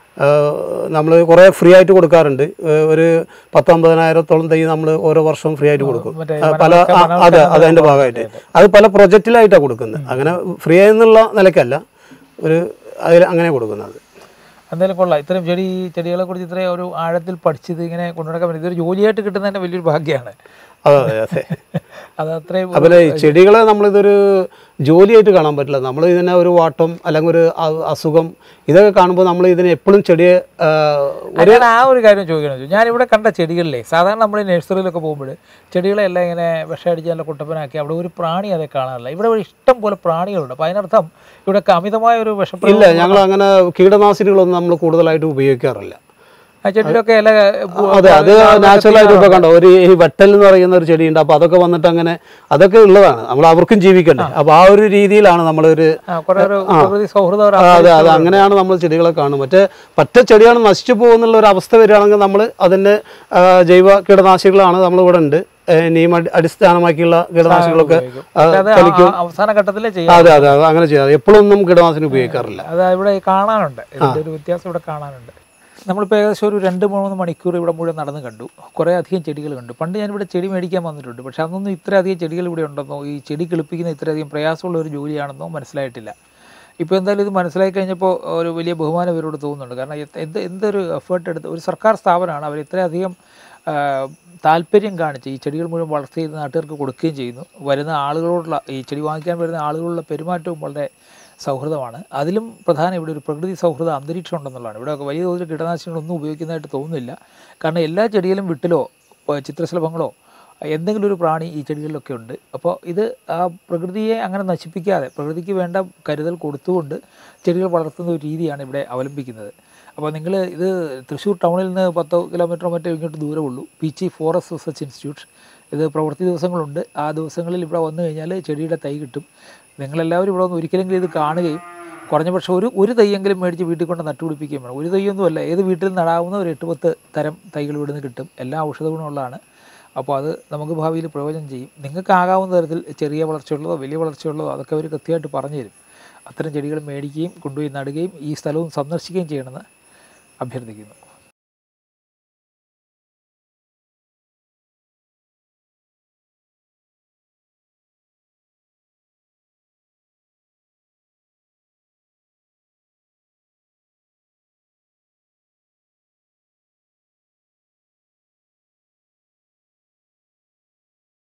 നമ്മൾ കുറേ ഫ്രീ ആയിട്ട് കൊടുക്കാറുണ്ട് ഏഹ് ഒരു പത്തൊമ്പതിനായിരത്തോളം തൈ നമ്മൾ ഓരോ വർഷവും ഫ്രീ ആയിട്ട് കൊടുക്കും മറ്റേ ആ, പല ആ, അതെ അത് അതിൻ്റെ ഭാഗമായിട്ട് അത് പല പ്രൊജക്റ്റിലായിട്ടാണ് കൊടുക്കുന്നത് അങ്ങനെ ഫ്രീ എന്നുള്ള നിലയ്ക്കല്ല ഒരു അതിൽ അങ്ങനെ കൊടുക്കുന്നത് എന്തായാലും കൊള്ളാം ഇത്തരം ചെടി ചെടികളെ കുറിച്ച് ഇത്രയും ഒരു ആഴത്തിൽ പഠിച്ചത് ഇങ്ങനെ കൊണ്ടുനടക്കാൻ പറ്റും ഇതൊരു ജോലിയായിട്ട് കിട്ടുന്നതിന്റെ വലിയൊരു ഭാഗ്യമാണ് അതെ അതെ അതെ അത് അത്രയും അതുപോലെ ഈ ചെടികളെ നമ്മളിതൊരു ജോലിയായിട്ട് കാണാൻ പറ്റില്ല നമ്മൾ ഇതിനെ ഒരു വാട്ടം അല്ലെങ്കിൽ ഒരു അ- അസുഖം ഇതൊക്കെ കാണുമ്പോൾ നമ്മൾ ഇതിനെ എപ്പോഴും ചെടിയെ ആ, ആ, ഞാൻ ആ ഒരു കാര്യം ചോദിക്കണം ഞാൻ ഇവിടെ കണ്ട ചെടികളിലെ സാധാരണ നമ്മൾ നഴ്സറിയിലൊക്കെ പോകുമ്പോൾ ചെടികളെ എല്ലാം ഇങ്ങനെ വിഷമടിച്ച് നല്ല കുട്ടപ്പനാക്കി അവിടെ ഒരു പ്രാണി അതേ കാണാറില്ല ഇവിടെ ഒരു ഇഷ്ടം പോലെ പ്രാണികളുണ്ട് അപ്പോൾ അതിനർത്ഥം ഇവിടെ അമിതമായ ഒരു വിഷപ്രയോഗം ഇല്ല ഞങ്ങൾ അങ്ങനെ കീടനാശിനികളൊന്നും നമ്മൾ കൂടുതലായിട്ട് ഉപയോഗിക്കാറില്ല ആ ചെടിയിലൊക്കെ ഇല പൂ- അതെ അത് നാച്ചുറലായിട്ട് ഇപ്പോൾ കണ്ടോ ഒരു ഈ വെട്ടൽ എന്ന് പറയുന്ന ഒരു ചെടിയുണ്ട് അപ്പോൾ അതൊക്കെ വന്നിട്ട് അങ്ങനെ അതൊക്കെ ഉള്ളതാണ് നമ്മൾ അവർക്കും ജീവിക്കണ്ടേ അപ്പോൾ ആ ഒരു രീതിയിലാണ് നമ്മളൊരു ആ, കുറേ ഒരു പ്രകൃതി സൗഹൃദ ഒരു ആ, അതെ അതെ അങ്ങനെയാണ് നമ്മൾ ചെടികളെ കാണും മറ്റേ പറ്റ ചെടിയാണ് നശിച്ചു പോകുന്നുള്ള ഒരു അവസ്ഥ വരികയാണെങ്കിൽ നമ്മൾ അതിൻ്റെ ആ, ജൈവ കീടനാശികളാണ് നമ്മൾ ഇവിടെ ഉണ്ട് ഏ, നീം അടി- അടിസ്ഥാനമാക്കിയുള്ള കീടനാശികളൊക്കെ ആ, പക്ഷെ അത് ആ- തളിക്കും ആ അവസാന ഘട്ടത്തിലേ ചെയ്യാം അതെ അതെ അത് അങ്ങനെ ചെയ്യാം എപ്പോഴൊന്നും കീടനാശിനി ഉപയോഗിക്കാറില്ല അത് ഇവിടെ കാണാനുണ്ട് ഇതിന്റെ ഒരു വ്യത്യാസം ഇവിടെ കാണാനുണ്ട് നമ്മളിപ്പോൾ ഏകദേശം ഒരു രണ്ട് മൂന്ന് മണിക്കൂർ ഇവിടെ മുഴുവൻ നടന്ന് കണ്ടു കുറേ അധികം ചെടികൾ കണ്ടു പണ്ട് ഞാനിവിടെ ചെടി മേടിക്കാൻ വന്നിട്ടുണ്ട് പക്ഷെ അന്നൊന്നും ഇത്രയധികം ചെടികൾ ഇവിടെ ഉണ്ടെന്നോ ഈ ചെടി കിളിപ്പിക്കുന്ന ഇത്രയധികം പ്രയാസമുള്ള ഒരു ജോലിയാണെന്നോ മനസ്സിലായിട്ടില്ല ഇപ്പോൾ എന്തായാലും ഇത് മനസ്സിലാക്കി കഴിഞ്ഞപ്പോൾ ഒരു വലിയ ബഹുമാനം ഇവരോട് തോന്നുന്നുണ്ട് കാരണം എത്ത- എന്ത് എന്തൊരു എഫേർട്ട് എടുത്ത് ഒരു സർക്കാർ സ്ഥാപനമാണ് അവർ ഇത്രയധികം ആ, താല്പര്യം കാണിച്ച് ഈ ചെടികൾ മുഴുവൻ വളർത്തി ചെയ്ത് നാട്ടുകാർക്ക് കൊടുക്കുകയും ചെയ്യുന്നു വരുന്ന ആളുകളോടുള്ള ഈ ചെടി വാങ്ങിക്കാൻ വരുന്ന ആളുകളുടെ പെരുമാറ്റവും വളരെ സൗഹൃദമാണ് അതിലും പ്രധാനം ഇവിടെ ഒരു പ്രകൃതി സൗഹൃദ അന്തരീക്ഷം ഉണ്ടെന്നുള്ളതാണ് ഇവിടെ വലിയ തോതിൽ കീടനാശിനികളൊന്നും ഉപയോഗിക്കുന്നതായിട്ട് തോന്നുന്നില്ല കാരണം എല്ലാ ചെടിയിലും വിട്ടിലോ ഇപ്പൊ ചിത്രശലഭങ്ങളോ എന്തെങ്കിലും ഒരു പ്രാണി ഈ ചെടികളിലൊക്കെ ഉണ്ട് അപ്പോൾ ഇത് ആ പ്രകൃതിയെ അങ്ങനെ നശിപ്പിക്കാതെ പ്രകൃതിക്ക് വേണ്ട കരുതൽ കൊടുത്തുകൊണ്ട് ചെടികൾ വളർത്തുന്ന ഒരു രീതിയാണ് ഇവിടെ അവലംബിക്കുന്നത് അപ്പോൾ നിങ്ങൾ ഇത് തൃശ്ശൂർ ടൗണിൽ നിന്ന് പത്തോ കിലോമീറ്ററോ മറ്റോ ഇങ്ങോട്ട് ദൂരമുള്ളൂ പീച്ചി ഫോറസ്റ്റ് റിസർച്ച് ഇൻസ്റ്റിറ്റ്യൂട്ട് ഇത് പ്രവൃത്തി ദിവസങ്ങളുണ്ട് ആ ദിവസങ്ങളിൽ ഇവിടെ വന്നു കഴിഞ്ഞാൽ ചെടിയുടെ തൈ കിട്ടും നിങ്ങളെല്ലാവരും ഇവിടെ വന്ന് ഒരിക്കലെങ്കിലും ഇത് കാണുകയും കുറഞ്ഞ പക്ഷം ഒരു ഒരു തൈയെങ്കിലും മേടിച്ച് വീട്ടിൽ കൊണ്ട് നട്ടുപിടിപ്പിക്കുകയും വേണം ഒരു തൈയൊന്നുമല്ല ഏത് വീട്ടിൽ നടാവുന്ന ഒരു എട്ട് പത്ത് തരം തൈകൾ ഇവിടുന്ന് കിട്ടും എല്ലാം ഔഷധ ഗുണമുള്ളതാണ് അപ്പോൾ അത് നമുക്ക് ഭാവിയിൽ പ്രയോജനം ചെയ്യും നിങ്ങൾക്ക് ആകാവുന്ന തരത്തിൽ ചെറിയ വളർച്ചയുള്ളതോ വലിയ വളർച്ചയുള്ളതോ അതൊക്കെ അവർ കൃത്യമായിട്ട് പറഞ്ഞു തരും അത്തരം ചെടികൾ മേടിക്കുകയും കൊണ്ടുപോയി നടുകയും ഈ സ്ഥലവും സന്ദർശിക്കുകയും ചെയ്യണമെന്ന് അഭ്യർത്ഥിക്കുന്നു